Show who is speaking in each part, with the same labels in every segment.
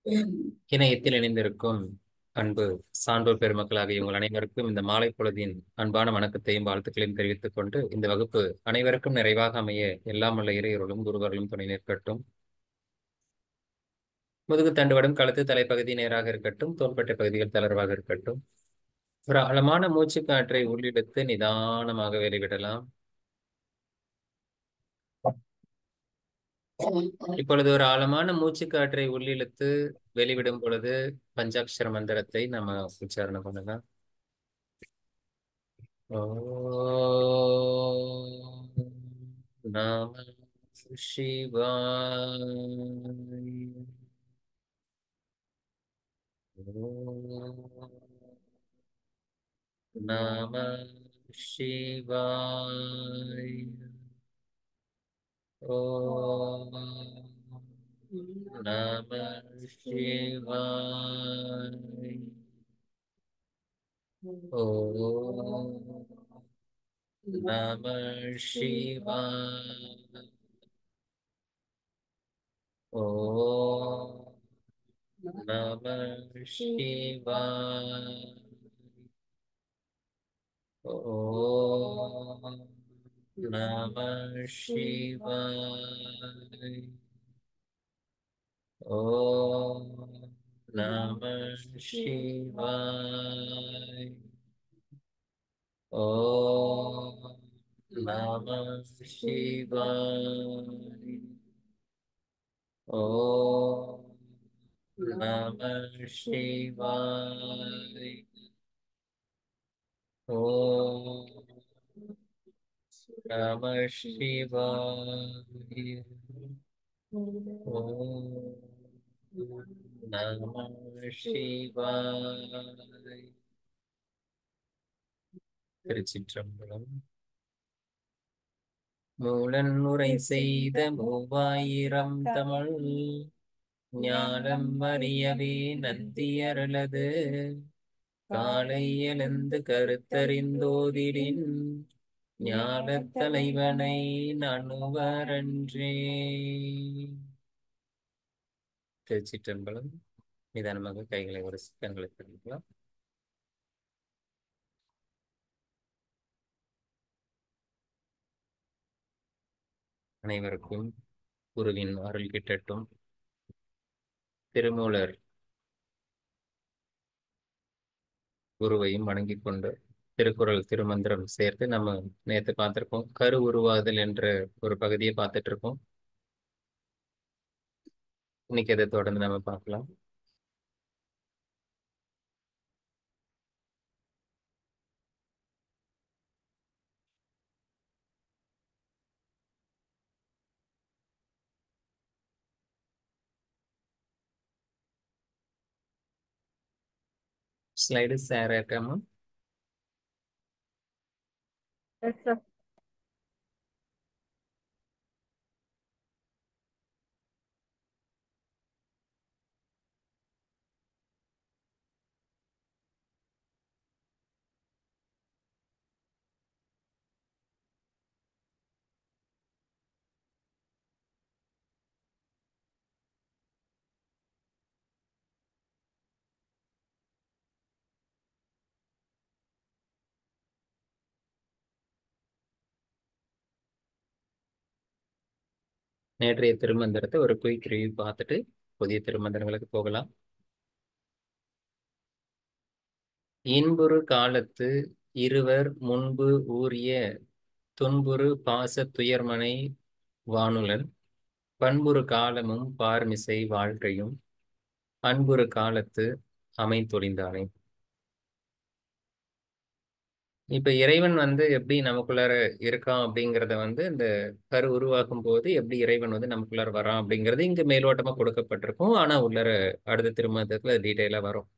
Speaker 1: இணையத்தில் இணைந்திருக்கும் அன்பு சான்றோர் பெருமக்களாகிய உங்கள் அனைவருக்கும் இந்த மாலை பொழுதின் அன்பான வணக்கத்தையும் வாழ்த்துக்களையும் தெரிவித்துக் கொண்டு இந்த வகுப்பு அனைவருக்கும் நிறைவாக அமைய எல்லாம் உள்ள இறையர்களும் குருவர்களும் துணை நிற்கட்டும் முதுகு தண்டுவடம் கழுத்து தலைப்பகுதி நேராக இருக்கட்டும் தோள்பட்டை பகுதிகள் தளர்வாக இருக்கட்டும் ஒரு ஆழமான மூச்சு காற்றை உள்ளிழுத்து நிதானமாக வெளிவிடலாம் இப்பொழுது ஒரு ஆழமான மூச்சு காற்றை உள்ளிழுத்து வெளிவிடும் பொழுது பஞ்சாட்சர மந்திரத்தை நம்ம உச்சாரணம் பண்ணலாம் நம சிவாய நம சிவாய ஓம் நம சிவாய ஓம் நம சிவாய ஓம் நம சிவாய ஓம் நம சிவாய ஓம் நம சிவாய ஓம் நம சிவாய ஓம் நம சிவாய ஓம் நம சிவாய ஓம் நம சிவாய திருச்சிற்றம்பலம் மூலன் உரை செய்த மூவாயிரம் தமிழ் ஞானம் அறியவே நந்தியருளது காலை எழுந்து கருத்தறிந்தோதிடின் ஞானத் தலைவனை நணுவரன்றே திருச்சிற்றம்பலம் நிதானமாக கைகளை ஒரு கண்களை பண்ணிக்கலாம் அனைவருக்கும் குருவின் அருள் கிட்டட்டும் திருமூலர் குருவையும் வணங்கிக் கொண்டு திருக்குறள் திருமந்திரம் சேர்த்து நம்ம நேத்து பார்த்திருக்கோம் கரு உருவாதல் என்ற ஒரு பகுதியை பார்த்துட்டு இருக்கோம் இன்னைக்கு அதை தொடர்ந்து நம்ம பார்க்கலாம் ஸ்லைடு ஷேர் ஆக்காம
Speaker 2: Yes, sir.
Speaker 1: நேற்றைய திருமந்திரத்தை ஒரு குயிக் ரிவ்யூ பார்த்துட்டு புதிய திருமந்திரங்களுக்கு போகலாம் இன்புறு காலத்து இருவர் முன்பு ஊறிய துன்புறு பாச துயர்மனை வானுலன் பண்புறு காலமும் பார்மிசை வாழ்க்கையும் அன்புறு காலத்து அமைத்தொழிந்தானே இப்ப இறைவன் வந்து எப்படி நமக்குள்ளார இருக்கான் அப்படிங்கிறத வந்து இந்த கரு உருவாக்கும் போது எப்படி இறைவன் வந்து நமக்குள்ளார வரான் அப்படிங்கிறது இங்க மேலோட்டமா கொடுக்கப்பட்டிருக்கும் ஆனா உள்ளார அடுத்த திருமணத்துல டீட்டெயிலா வரும்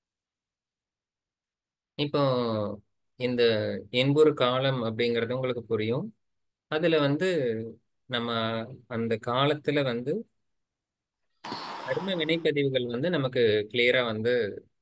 Speaker 1: இப்போ இந்த எண்பொரு காலம் அப்படிங்கிறது உங்களுக்கு புரியும் அதுல வந்து நம்ம அந்த காலத்துல வந்து கர்ம வினைப்பதிவுகள் வந்து நமக்கு கிளியரா வந்து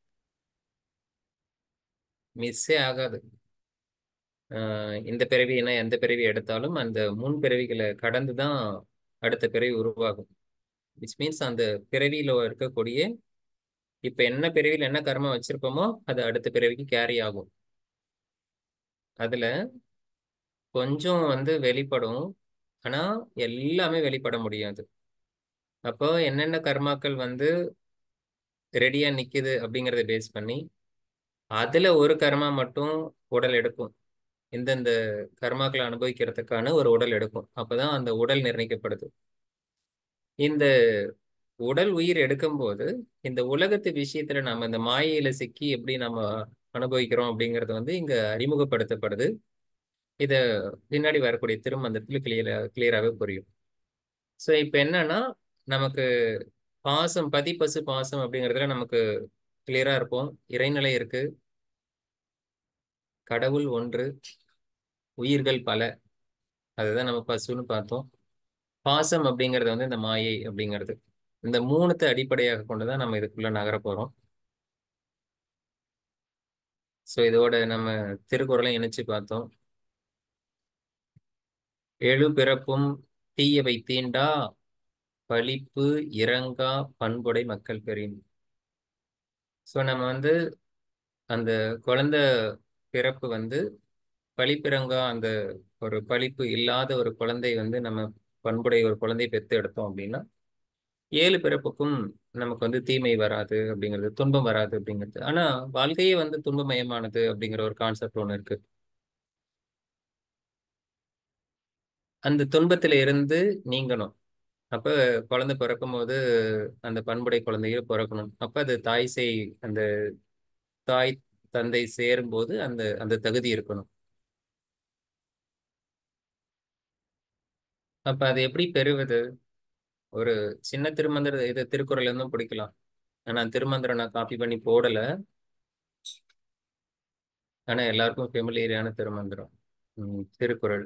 Speaker 1: மிஸ்ஸே ஆகாது ஆஹ் இந்த பிறவி என்ன எந்த பிறவி எடுத்தாலும் அந்த முன் பிறவிகளை கடந்து தான் அடுத்த பிறவி உருவாகும் விச் மீன்ஸ் அந்த பிறவியில இருக்கக்கூடிய இப்ப என்ன பிறவியில் என்ன கர்மம் வச்சிருக்கோமோ அது அடுத்த பிறவிக்கு கேரி ஆகும் அதுல கொஞ்சம் வந்து வெளிப்படும் ஆனா எல்லாமே வெளிப்பட முடியாது அப்போ என்னென்ன கர்மாக்கள் வந்து ரெடியா நிக்குது அப்படிங்கறத பேஸ் பண்ணி அதுல ஒரு கர்மா மட்டும் உடல் எடுக்கும் இந்தந்த கர்மாக்களை அனுபவிக்கிறதுக்கான ஒரு உடல் எடுக்கும் அப்பதான் அந்த உடல் நிர்ணயிக்கப்படுது இந்த உடல் உயிர் எடுக்கும்போது இந்த உலகத்து விஷயத்துல நம்ம இந்த மாயையில சிக்கி எப்படி நம்ம அனுபவிக்கிறோம் அப்படிங்கிறது வந்து இங்க அறிமுகப்படுத்தப்படுது இத பின்னாடி வரக்கூடிய திருமந்தத்துல கிளியரா கிளியராகவே புரியும் ஸோ இப்போ என்னன்னா நமக்கு பாசம் பதி பசு பாசம் அப்படிங்கிறதுல நமக்கு கிளியரா இருப்போம் இறைநிலை இருக்கு கடவுள் ஒன்று உயிர்கள் பல அதுதான் நம்ம பசுன்னு பார்த்தோம் பாசம் அப்படிங்கிறது வந்து இந்த மாயை அப்படிங்கிறது இந்த மூணுத்தை அடிப்படையாக கொண்டுதான் நம்ம இதுக்குள்ள நகர போறோம் ஸோ இதோட நம்ம திருக்குறளையும் இணைச்சு பார்த்தோம் எழு பிறப்பும் தீயவை தீண்டா பழிப்பு இறங்கா பண்புடை மக்கள் பெறின் ஸோ நம்ம வந்து அந்த குழந்தை பிறப்பு வந்து பழிப்பிறங்கா அந்த ஒரு பழிப்பு இல்லாத ஒரு குழந்தை வந்து நம்ம பண்புடைய ஒரு குழந்தை பெற்று எடுத்தோம் அப்படின்னா ஏழு பிறப்புக்கும் நமக்கு வந்து தீமை வராது அப்படிங்கிறது துன்பம் வராது அப்படிங்கிறது ஆனா வாழ்க்கையே வந்து துன்பமயமானது அப்படிங்கிற ஒரு கான்செப்ட் ஒன்று இருக்கு அந்த துன்பத்துல இருந்து நீங்கணும் அப்ப குழந்தை பிறக்கும் போது அந்த பண்புடை குழந்தைய பிறக்கணும் அப்ப அது தாய் செய் அந்த தாய் தந்தை சேரும்போது அந்த அந்த தகுதி இருக்கணும் அப்ப அது எப்படி பெறுவது ஒரு சின்ன திருமந்திர இது திருக்குறள் இருந்தும் பிடிக்கலாம் ஆனா திருமந்திரம் நான் காப்பி பண்ணி போடல ஆனா எல்லாருக்கும் ஃபெமிலியரான திருமந்திரம் உம் திருக்குறள்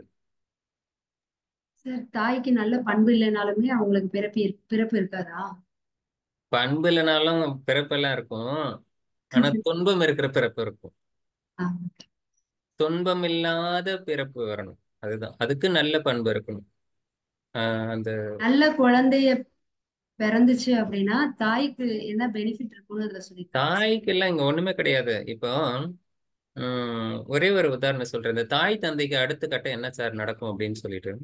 Speaker 2: சார் தாய்க்கு நல்ல பண்பு இல்லைனாலுமே அவங்களுக்கு பிறப்பு இரு- பிறப்பு இருக்காதா
Speaker 1: பண்பு இல்லைனாலும் பிறப்பெல்லாம் இருக்கும் ஆனா துன்பம் இருக்கிற பிறப்பு இருக்கும்
Speaker 2: ஆ,
Speaker 1: துன்பம் இல்லாத பிறப்பு வரணும் அதுதான் அதுக்கு நல்ல பண்பு இருக்கணும் ஆஹ் அந்த
Speaker 2: நல்ல குழந்தைய பிறந்துச்சு அப்படின்னா தாய்க்கு என்ன பெனிஃபிட் இருக்கும்னு அதுல சொல்லியிருக்காங்க சார்
Speaker 1: தாய்க்கு எல்லாம் இங்க ஒண்ணுமே கிடையாது இப்போ உம் ஒரே ஒரு உதாரணம் சொல்றேன் இந்த தாய் தந்தைக்கு அடுத்த கட்டம் என்ன சார் நடக்கும் அப்படின்னு சொல்லிட்டு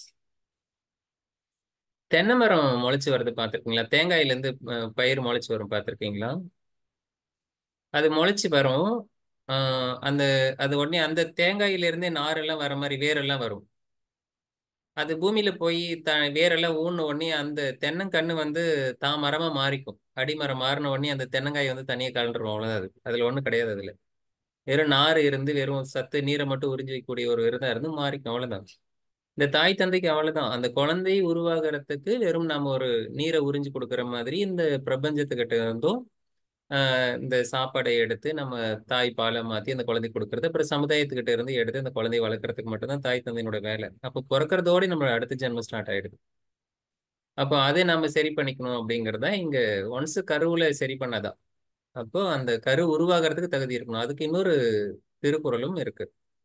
Speaker 1: தென்னை மரம் முளைச்சு வருது பார்த்திருக்கீங்களா தேங்காயில இருந்து அஹ், பயிர் முளைச்சு வரும் பார்த்திருக்கீங்களா அது முளைச்சு வரும் ஆஹ் அந்த அது உடனே அந்த தேங்காயில இருந்தே நாரெல்லாம் வர மாதிரி வேரெல்லாம் வரும் அது பூமியில போய் த வேரெல்லாம் ஊன உடனே அந்த தென்னங்கன்று வந்து தான் மரமா மாறிக்கும் அடிமரம் மாறின உடனே அந்த தென்னங்காய் வந்து தனியாக கலண்டுரும் அவ்வளவுதான் அது அதுல ஒண்ணும் கிடையாது அதுல வெறும் நார் இருந்து வெறும் சத்து நீரை மட்டும் உறிஞ்சி வைக்கக்கூடிய ஒரு விரதம் இருந்து மாறிக்கும் அவ்வளவுதான் இந்த தாய் தந்தைக்கு அவ்வளவுதான் அந்த குழந்தை உருவாகிறதுக்கு வெறும் நம்ம ஒரு நீரை உறிஞ்சி கொடுக்குற மாதிரி இந்த பிரபஞ்சத்துக்கிட்ட இருந்தும் ஆஹ் இந்த சாப்பாடை எடுத்து நம்ம தாய் பாலை மாத்தி அந்த குழந்தைக்கு கொடுக்கறது அப்புறம் சமுதாயத்துக்கிட்ட இருந்து எடுத்து அந்த குழந்தையை வளர்க்கறதுக்கு மட்டும்தான் தாய் தந்தையினோட வேலை அப்போ பிறக்கிறதோட நம்ம அடுத்த ஜென்மம் ஸ்டார்ட் ஆயிடுது அப்போ அதை நம்ம சரி பண்ணிக்கணும் அப்படிங்கறத இங்க ஒன்ஸ் கருவுல சரி பண்ணாதான் அப்போ அந்த கரு உருவாகிறதுக்கு தகுதி இருக்கணும் அதுக்கு இன்னொரு திருக்குறளும் இருக்கு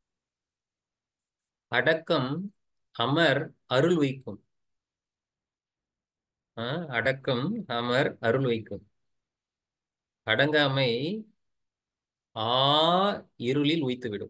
Speaker 1: அடக்கம் அமர் அருள் வைக்கும் ஆஹ் அடக்கம் அமர் அருள் வைக்கும் அடங்காமை ஆ இருளில் உய்த்துவிடும்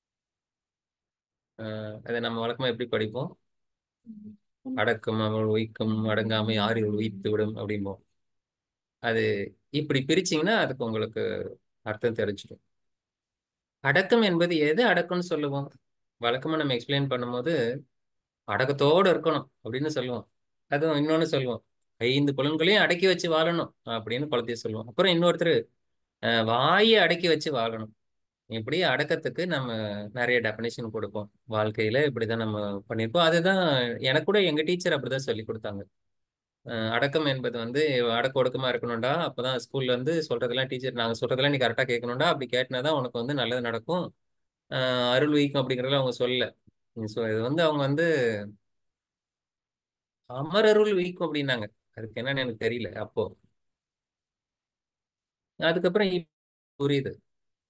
Speaker 1: ஆஹ் அதை நம்ம வழக்கமா எப்படி படிப்போம் அடக்கம் அமர் உய்க்கும் அடங்காமை ஆறில் உய்த்து விடும் அப்படிம்போம் அது இப்படி பிரிச்சீங்கன்னா அதுக்கு உங்களுக்கு அர்த்தம் தெரிஞ்சிடும் அடக்கம் என்பது எது அடக்கம்னு சொல்லுவோம் வழக்கமா நம்ம எக்ஸ்பிளைன் பண்ணும்போது அடக்கத்தோடு இருக்கணும் அப்படின்னு சொல்லுவோம் அதுவும் இன்னொன்னு சொல்லுவோம் ஐந்து புலன்களையும் அடக்கி வச்சு வாழணும் அப்படின்னு குழந்தைய சொல்லுவோம் அப்புறம் இன்னொருத்தர் அஹ், வாயை அடக்கி வச்சு வாழணும் இப்படி அடக்கத்துக்கு நம்ம நிறைய டெஃபினேஷன் கொடுப்போம் வாழ்க்கையில இப்படிதான் நம்ம பண்ணியிருப்போம் அதுதான் எனக்கு கூட எங்க டீச்சர் அப்படிதான் சொல்லி கொடுத்தாங்க அஹ், அடக்கம் என்பது வந்து அடக்க ஒடுக்கமா இருக்கணும்டா அப்பதான் ஸ்கூல்ல இருந்து சொல்றதெல்லாம் டீச்சர் நாங்க சொல்றதெல்லாம் நீ கரெக்டா கேட்கணும்டா அப்படி கேட்டினாதான் உனக்கு வந்து நல்லது நடக்கும் அஹ், அருள் வைக்கும் அப்படிங்கறதுல அவங்க சொல்லல ஸோ இது வந்து அவங்க வந்து அமரருள் வைக்கும் அப்படின்னாங்க அதுக்கு என்னன்னு எனக்கு தெரியல அப்போ அதுக்கப்புறம் இப்ப புரியுது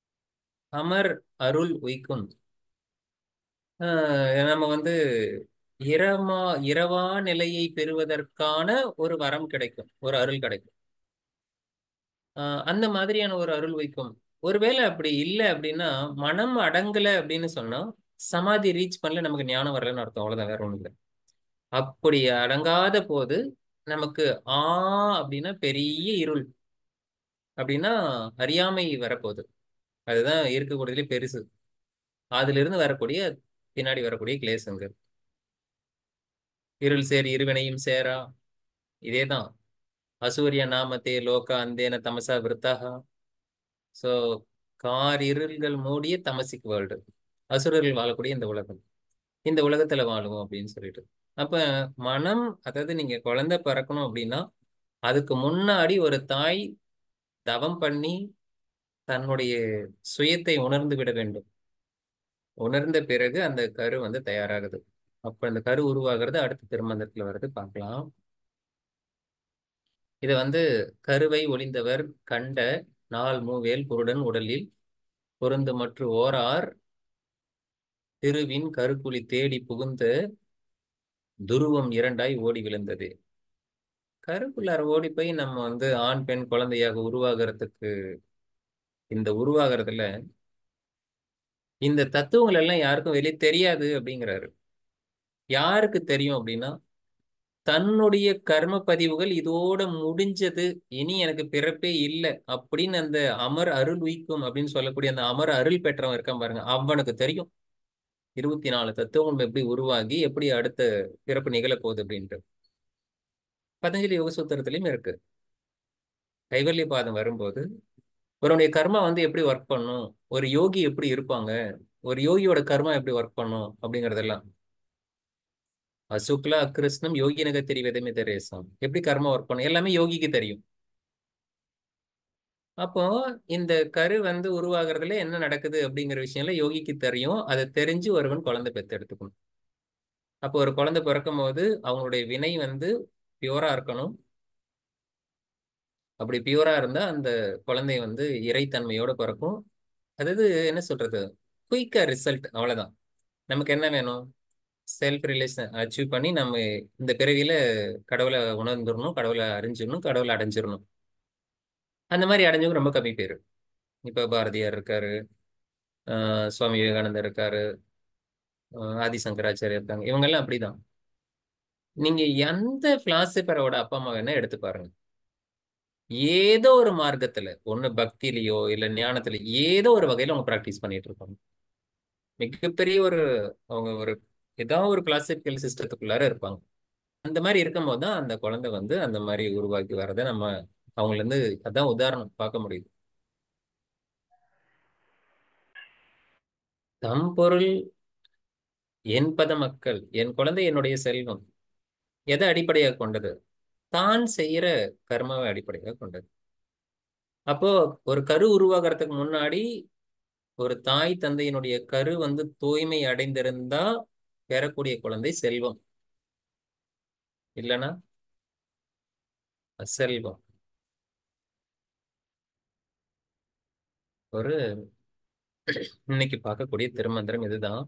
Speaker 1: அமர் அருள் உய்க்கும் ஆஹ் நம்ம வந்து இரமா இரவா நிலையை பெறுவதற்கான ஒரு வரம் கிடைக்கும் ஒரு அருள் கிடைக்கும் ஆஹ் அந்த மாதிரியான ஒரு அருள் வைக்கும் ஒருவேளை அப்படி இல்லை அப்படின்னா மனம் அடங்கல அப்படின்னு சொன்னா சமாதி ரீச் பண்ணல நமக்கு ஞானம் வரலன்னு அர்த்தம் அவ்வளவுதான் வேற ஒண்ணும் இல்லை அப்படி அடங்காத போது நமக்கு ஆ அப்படின்னா பெரிய இருள் அப்படின்னா அறியாமை வரப்போகுது அதுதான் இருக்கக்கூடியதுல பெருசு அதுல இருந்து வரக்கூடிய பின்னாடி வரக்கூடிய கிளேசங்க இருள் சேர் இருவினையும் சேரா இதேதான் அசூரிய நாமத்தே லோக அந்தேன தமசா விருத்தாக ஸோ கார் இருள்கள் மூடிய தமசிக் வேர்ல்டு அசுரர்கள் வாழக்கூடிய இந்த உலகம் இந்த உலகத்துல வாழுவோம் அப்படின்னு சொல்லிட்டு அப்ப மனம் அதாவது நீங்க குழந்தை பிறக்கணும் அப்படின்னா அதுக்கு முன்னாடி ஒரு தாய் தவம் பண்ணி தன்னுடைய சுயத்தை உணர்ந்து விட வேண்டும் உணர்ந்த பிறகு அந்த கரு வந்து தயாராகுது அப்ப அந்த கரு உருவாகிறது அடுத்த திருமந்தத்துல வருது பார்க்கலாம் இதை வந்து கருவை ஒளிந்தவர் கண்ட நாள் மூவேல் குருடன் உடலில் பொருந்து மற்ற ஓரார் திருவின் கருக்குழி தேடி புகுந்த துருவம் இரண்டாய் ஓடி விழுந்தது கருக்குள்ளார ஓடி போய் நம்ம வந்து ஆண் பெண் குழந்தையாக உருவாகிறதுக்கு இந்த உருவாகிறதுல இந்த தத்துவங்கள் எல்லாம் யாருக்கும் வெளியே தெரியாது அப்படிங்கிறாரு யாருக்கு தெரியும் அப்படின்னா தன்னுடைய கர்ம பதிவுகள் இதோட முடிஞ்சது இனி எனக்கு பிறப்பே இல்லை அப்படின்னு அந்த அமர் அருள் உய்க்கும் அப்படின்னு சொல்லக்கூடிய அந்த அமர் அருள் பெற்றவன் இருக்கான் பாருங்க அவனுக்கு தெரியும் இருபத்தி நாலு தத்துவங்கள் எப்படி உருவாகி எப்படி அடுத்த பிறப்பு நிகழப்போகுது அப்படின்ட்டு பதஞ்சலி யோக சூத்திரத்திலையும் இருக்கு கைவல்ய பாதம் வரும்போது ஒருவனுடைய கர்மா வந்து எப்படி ஒர்க் பண்ணும் ஒரு யோகி எப்படி இருப்பாங்க ஒரு யோகியோட கர்மா எப்படி ஒர்க் பண்ணும் அப்படிங்கறதெல்லாம் அசுக்லா அக்கிருஷ்ணம் யோகினக தெரிவதமே தெரேசம் எப்படி கர்மா ஒர்க் பண்ணும் எல்லாமே யோகிக்கு தெரியும் அப்போ இந்த கரு வந்து உருவாகிறதுல என்ன நடக்குது அப்படிங்கிற விஷயம்ல யோகிக்கு தெரியும் அதை தெரிஞ்சு ஒருவன் குழந்தை பெத்து எடுத்துக்கணும் அப்போ ஒரு குழந்தை பிறக்கும் போது அவங்களுடைய வினை வந்து பியூரா இருக்கணும் அப்படி பியூரா இருந்தா அந்த குழந்தை வந்து இறைத்தன்மையோட பிறக்கும் அதாவது என்ன சொல்றது குயிக்கா ரிசல்ட் அவ்வளவுதான் நமக்கு என்ன வேணும் செல்ஃப் ரிலேஷன் அச்சீவ் பண்ணி நம்ம இந்த பிறவியில கடவுளை உணர்ந்துடணும் கடவுளை அறிஞ்சிடணும் கடவுளை அடைஞ்சிடணும் அந்த மாதிரி அடைஞ்சவங்க ரொம்ப கம்மி பேர் இப்ப பாரதியார் இருக்காரு ஆஹ் சுவாமி விவேகானந்தர் இருக்காரு ஆஹ் ஆதிசங்கராச்சாரியர் இருக்காங்க இவங்க எல்லாம் அப்படிதான் நீங்க எந்த பிலாசபரோட அப்பா அம்மா வேணா எடுத்து பாருங்க ஏதோ ஒரு மார்க்கத்துல ஒண்ணு பக்தியிலயோ இல்ல ஞானத்துல ஏதோ ஒரு வகையில அவங்க ப்ராக்டிஸ் பண்ணிட்டு இருப்பாங்க மிகப்பெரிய ஒரு அவங்க ஒரு ஏதாவது ஒரு கிளாசிக்கல் சிஸ்டத்துக்குள்ளார இருப்பாங்க அந்த மாதிரி இருக்கும்போது தான் அந்த குழந்தை வந்து அந்த மாதிரி உருவாக்கி வரதை நம்ம அவங்கள இருந்து அதான் உதாரணம் பார்க்க முடியுது தம் பொருள் என் பத மக்கள் என் குழந்தை என்னுடைய செல்வம் எதை அடிப்படையாக கொண்டது தான் செய்யற கர்மாவை அடிப்படையாக கொண்டது அப்போ ஒரு கரு உருவாகிறதுக்கு முன்னாடி ஒரு தாய் தந்தையினுடைய கரு வந்து தூய்மை அடைந்திருந்தா பெறக்கூடிய குழந்தை செல்வம் இல்லைன்னா அசெல்வம் ஒரு இன்னைக்கு பார்க்கக்கூடிய திருமந்திரம் இதுதான்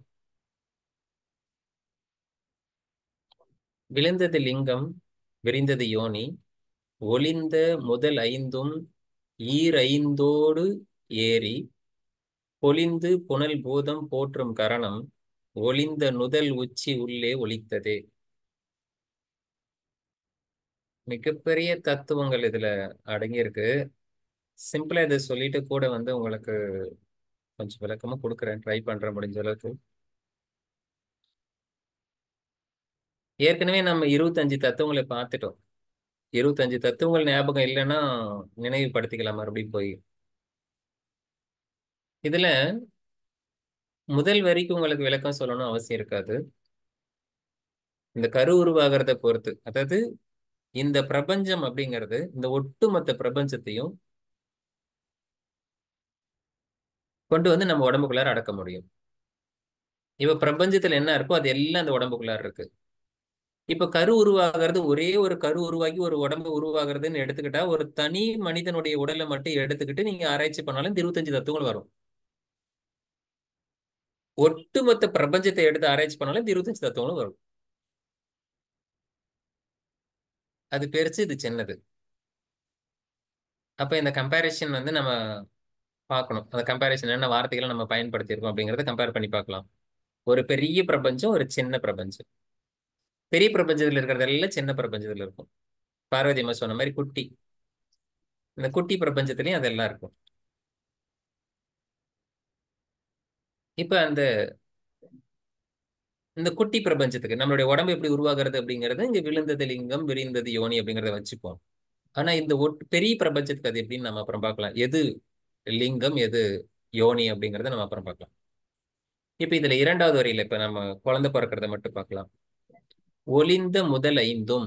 Speaker 1: விழுந்தது லிங்கம் விரிந்தது யோனி ஒளிந்த முதல் ஐந்தும் ஈர் ஐந்தோடு ஏறி பொலிந்து புனல் பூதம் போற்றும் கரணம் ஒளிந்த நுதல் உச்சி உள்ளே ஒளித்ததே மிகப்பெரிய தத்துவங்கள் இதுல அடங்கியிருக்கு சிம்பிளா இதை சொல்லிட்டு கூட வந்து உங்களுக்கு கொஞ்சம் விளக்கமா கொடுக்குறேன் ட்ரை பண்றேன் முடிஞ்ச அளவுக்கு ஏற்கனவே நம்ம இருபத்தஞ்சு தத்துவங்களை பார்த்துட்டோம் இருபத்தஞ்சு தத்துவங்கள் ஞாபகம் இல்லைன்னா நினைவுபடுத்திக்கலாம் மறுபடியும் போய் இதுல முதல் வரிக்கு உங்களுக்கு விளக்கம் சொல்லணும் அவசியம் இருக்காது இந்த கரு உருவாகிறத பொறுத்து அதாவது இந்த பிரபஞ்சம் அப்படிங்கிறது இந்த ஒட்டுமொத்த பிரபஞ்சத்தையும் கொண்டு வந்து நம்ம உடம்புக்குள்ளார அடக்க முடியும் இப்ப பிரபஞ்சத்துல என்ன இருக்கோ அது எல்லாம் அந்த உடம்புக்குள்ளார இருக்கு இப்ப கரு உருவாகிறது ஒரே ஒரு கரு உருவாகி ஒரு உடம்பு உருவாகிறதுன்னு எடுத்துக்கிட்டா ஒரு தனி மனிதனுடைய உடலை மட்டும் எடுத்துக்கிட்டு நீங்க ஆராய்ச்சி பண்ணாலும் இந்த இருபத்தஞ்சு தத்துவங்கள் வரும் ஒட்டுமொத்த பிரபஞ்சத்தை எடுத்து ஆராய்ச்சி பண்ணாலும் இந்த இருபத்தஞ்சு தத்துவங்களும் வரும் அது பெருசு இது சின்னது அப்ப இந்த கம்பேரிஷன் வந்து நம்ம பார்க்கணும் அந்த கம்பேரிஷன் என்ன வார்த்தைகளை நம்ம பயன்படுத்தியிருக்கோம் அப்படிங்கறத கம்பேர் பண்ணி பார்க்கலாம் ஒரு பெரிய பிரபஞ்சம் ஒரு சின்ன பிரபஞ்சம் பெரிய பிரபஞ்சத்துல இருக்கிறதெல்லாம் சின்ன பிரபஞ்சத்துல இருக்கும் பார்வதி அம்மா சொன்ன மாதிரி குட்டி இந்த குட்டி பிரபஞ்சத்திலயும் அதெல்லாம் இருக்கும் இப்ப அந்த இந்த குட்டி பிரபஞ்சத்துக்கு நம்மளுடைய உடம்பு எப்படி உருவாகிறது அப்படிங்கறது இங்க விழுந்தது லிங்கம் விரிந்தது யோனி அப்படிங்கறத வச்சுப்போம் ஆனா இந்த ஒட்- பெரிய பிரபஞ்சத்துக்கு அது எப்படின்னு நம்ம அப்புறம் பார்க்கலாம் எது லிங்கம் எது யோனி அப்படிங்கறத நம்ம அப்புறம் பார்க்கலாம் இப்ப இதுல இரண்டாவது வரியில இப்ப நம்ம குழந்தை பிறக்கிறத மட்டும் பார்க்கலாம் ஒளிந்த முதல் ஐந்தும்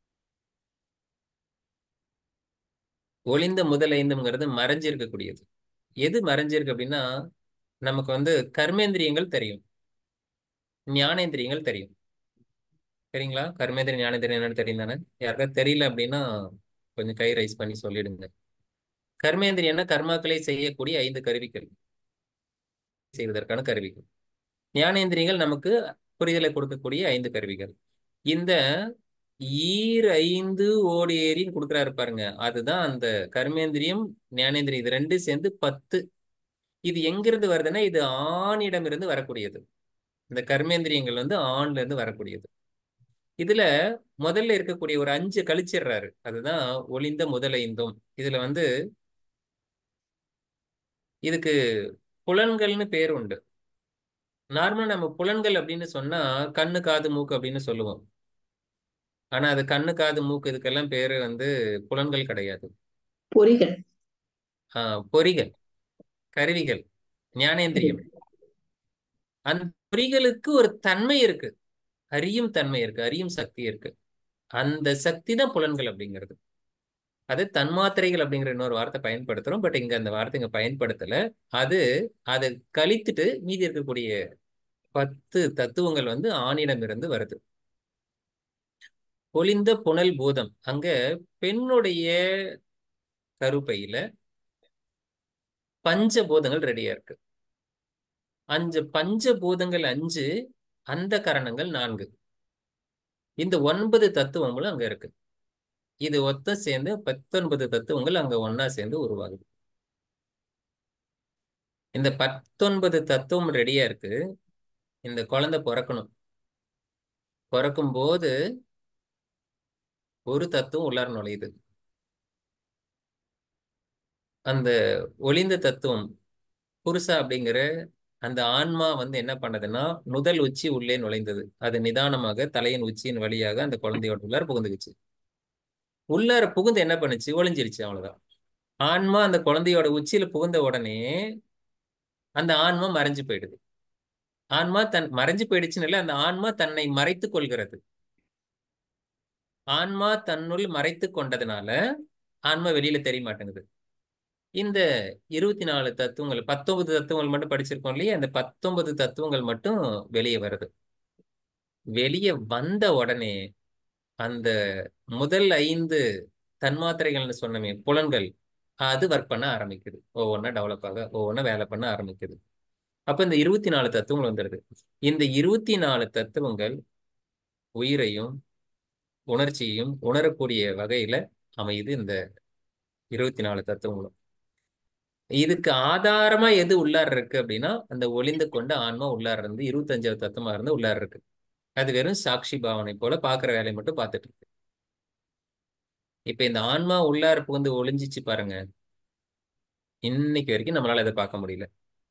Speaker 1: ஒளிந்த முதல் ஐந்தும்ங்கிறது மறைஞ்சிருக்கக்கூடியது எது மறைஞ்சிருக்கு அப்படின்னா நமக்கு வந்து கர்மேந்திரியங்கள் தெரியும் ஞானேந்திரியங்கள் தெரியும் சரிங்களா கர்மேந்திரிய ஞானேந்திரியம் என்னன்னு தெரியும் தானே யாருக்காவது தெரியல அப்படின்னா கொஞ்சம் கை ரைஸ் பண்ணி சொல்லிடுங்க கர்மேந்திரியம்னா கர்மாக்களை செய்யக்கூடிய ஐந்து கருவிகள் செய்வதற்கான கருவிகள் ஞானேந்திரியங்கள் நமக்கு புரிதலை கொடுக்கக்கூடிய ஐந்து கருவிகள் இந்த ஈர் ஐந்து ஓடி ஏரின்னு கொடுக்குறாரு பாருங்க அதுதான் அந்த கர்மேந்திரியம் ஞானேந்திரியம் இது ரெண்டும் சேர்ந்து பத்து இது எங்கிருந்து வருதுன்னா இது ஆணிடமிருந்து வரக்கூடியது இந்த கர்மேந்திரியங்கள் வந்து ஆண்ல இருந்து வரக்கூடியது இதுல முதல்ல இருக்கக்கூடிய ஒரு அஞ்சு கழிச்சிடுறாரு அதுதான் ஒளிந்த முதல் ஐந்தும் இதுல வந்து இதுக்கு புலன்கள்னு பேர் உண்டு நார்மலா நம்ம புலன்கள் அப்படின்னு சொன்னா கண்ணு காது மூக்கு அப்படின்னு சொல்லுவோம் ஆனா அது கண்ணு காது மூக்கு இதுக்கெல்லாம் பேரு வந்து புலன்கள் கிடையாது
Speaker 3: பொறிகள்
Speaker 1: ஆஹ் பொறிகள் கருவிகள் ஞானேந்திரியம் அந்த பொறிகளுக்கு ஒரு தன்மை இருக்கு அறியும் தன்மை இருக்கு அறியும் சக்தி இருக்கு அந்த சக்தி தான் புலன்கள் அப்படிங்கிறது அது தன்மாத்திரைகள் அப்படிங்கிற இன்னொரு வார்த்தை பயன்படுத்துறோம் பட் இங்க அந்த வார்த்தை இங்க பயன்படுத்தல அது அதை கழித்துட்டு மீதி இருக்கக்கூடிய பத்து தத்துவங்கள் வந்து ஆணிடமிருந்து வருது பொலிந்த புனல் பூதம் அங்க பெண்ணுடைய கருப்பையில பஞ்சபூதங்கள் ரெடியா இருக்கு அஞ்சு பஞ்சபூதங்கள் அஞ்சு அந்த கரணங்கள் நான்கு இந்த ஒன்பது தத்துவங்களும் அங்க இருக்கு இது ஒத்த சேர்ந்து பத்தொன்பது தத்துவங்கள் அங்க ஒன்னா சேர்ந்து உருவாகுது இந்த பத்தொன்பது தத்துவம் ரெடியா இருக்கு இந்த குழந்தை பிறக்கணும் பிறக்கும் போது ஒரு தத்துவம் உள்ளார நுழையுது அந்த ஒளிந்த தத்துவம் புருஷா அப்படிங்கிற அந்த ஆன்மா வந்து என்ன பண்ணதுன்னா முதல் உச்சி உள்ளே நுழைந்தது அது நிதானமாக தலையின் உச்சியின் வழியாக அந்த குழந்தையோட உள்ளார புகுந்துக்குச்சு உள்ளார புகுந்து என்ன பண்ணுச்சு ஒளிஞ்சிருச்சு அவ்வளவுதான் ஆன்மா அந்த குழந்தையோட உச்சியில புகுந்த உடனே அந்த ஆன்மா மறைஞ்சு போயிடுது ஆன்மா தன் மறைஞ்சு போயிடுச்சுன்னு இல்லை அந்த ஆன்மா தன்னை மறைத்து கொள்கிறது ஆன்மா தன்னுள் மறைத்து கொண்டதுனால ஆன்மா வெளியில தெரிய மாட்டேங்குது இந்த இருபத்தி நாலு தத்துவங்கள் பத்தொன்பது தத்துவங்கள் மட்டும் படிச்சிருக்கோம் இல்லையா அந்த பத்தொன்பது தத்துவங்கள் மட்டும் வெளியே வருது வெளியே வந்த உடனே அந்த முதல் ஐந்து தன்மாத்திரைகள்னு சொன்னமே புலன்கள் அது ஒர்க் பண்ண ஆரம்பிக்குது ஒவ்வொன்றா டெவலப் ஆக ஒவ்வொன்றா வேலை பண்ண ஆரம்பிக்குது அப்ப இந்த இருபத்தி நாலு தத்துவங்கள் வந்துடுது இந்த இருபத்தி நாலு தத்துவங்கள் உயிரையும் உணர்ச்சியையும் உணரக்கூடிய வகையில அமையுது இந்த இருபத்தி நாலு தத்துவங்களும் இதுக்கு ஆதாரமா எது உள்ளார இருக்கு அப்படின்னா அந்த ஒளிந்து கொண்ட ஆன்மா உள்ளார இருந்து இருபத்தஞ்சாவது தத்துவமா இருந்து உள்ளார இருக்கு அது வெறும் சாட்சி பாவனை போல பாக்குற வேலையை மட்டும் பார்த்துட்டு இருக்கு இப்ப இந்த ஆன்மா உள்ளார புகுந்து ஒளிஞ்சிச்சு பாருங்க இன்னைக்கு வரைக்கும் நம்மளால அதை பார்க்க முடியல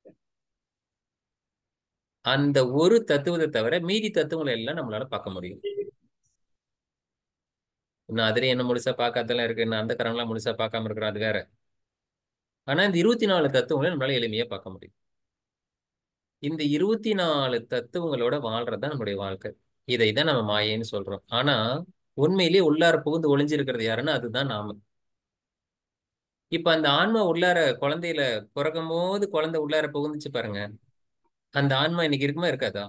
Speaker 1: அந்த ஒரு தத்துவத்தை தவிர மீதி தத்துவங்களை எல்லாம் நம்மளால பார்க்க முடியும் இன்னும் அதுல என்ன முழுசா பார்க்காதெல்லாம் இருக்கு இன்னும் அந்த கரம்லாம் முழுசா பார்க்காம இருக்கிறோம் அது வேற ஆனா இந்த இருபத்தி நாலு தத்துவங்களை நம்மளால எளிமையா பார்க்க முடியும் இந்த இருபத்தி நாலு தத்துவங்களோட வாழ்றதுதான் நம்மளுடைய வாழ்க்கை இதை தான் நம்ம மாயைன்னு சொல்றோம் ஆனா உண்மையிலேயே உள்ளார புகுந்து ஒளிஞ்சிருக்கிறது யாருன்னா அதுதான் நாம இப்ப அந்த ஆன்மா உள்ளார குழந்தையில பிறக்கும் போது குழந்தை உள்ளார புகுந்துச்சு பாருங்க அந்த ஆன்மா இன்னைக்கு இருக்குமா இருக்காதா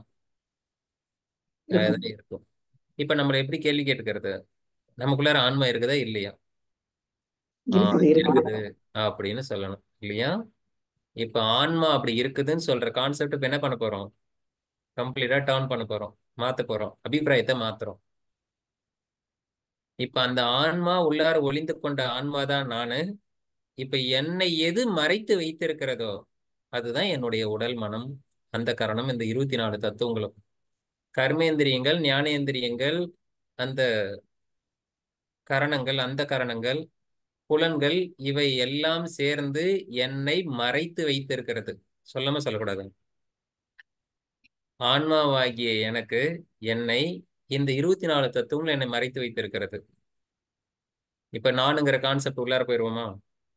Speaker 1: அதான் இருக்கும் இப்ப நம்மள எப்படி கேள்வி கேட்டுக்கிறது நமக்குள்ளார ஆன்மா இருக்குதா இல்லையா ஆஹ்
Speaker 3: இருக்குது இருக்குது
Speaker 1: இருக்குது அப்படின்னு சொல்லணும் இல்லையா இப்ப ஆன்மா அப்படி இருக்குதுன்னு சொல்ற கான்செப்ட் இப்ப என்ன பண்ண போறோம் கம்ப்ளீட்டா டர்ன் பண்ண போறோம் மாத்த போறோம் அபிப்பிராயத்தை மாத்துறோம் இப்ப அந்த ஆன்மா உள்ளார ஒளிந்து கொண்ட ஆன்மா தான் நானு இப்ப என்னை எது மறைத்து வைத்திருக்கிறதோ அதுதான் என்னுடைய உடல் மனம் அந்த காரணம் இந்த இருபத்தி நாலு தத்துவங்களும் கர்மேந்திரியங்கள் ஞானேந்திரியங்கள் அந்த கரணங்கள் அந்த கரணங்கள் புலன்கள் இவை எல்லாம் சேர்ந்து என்னை மறைத்து வைத்திருக்கிறது சொல்லாம சொல்லக்கூடாது ஆன்மாவாகிய எனக்கு என்னை இந்த இருபத்தி நாலு தத்துவங்கள் என்னை மறைத்து வைத்திருக்கிறது இப்ப நானுங்கிற கான்செப்ட் உள்ளார போயிருவோமா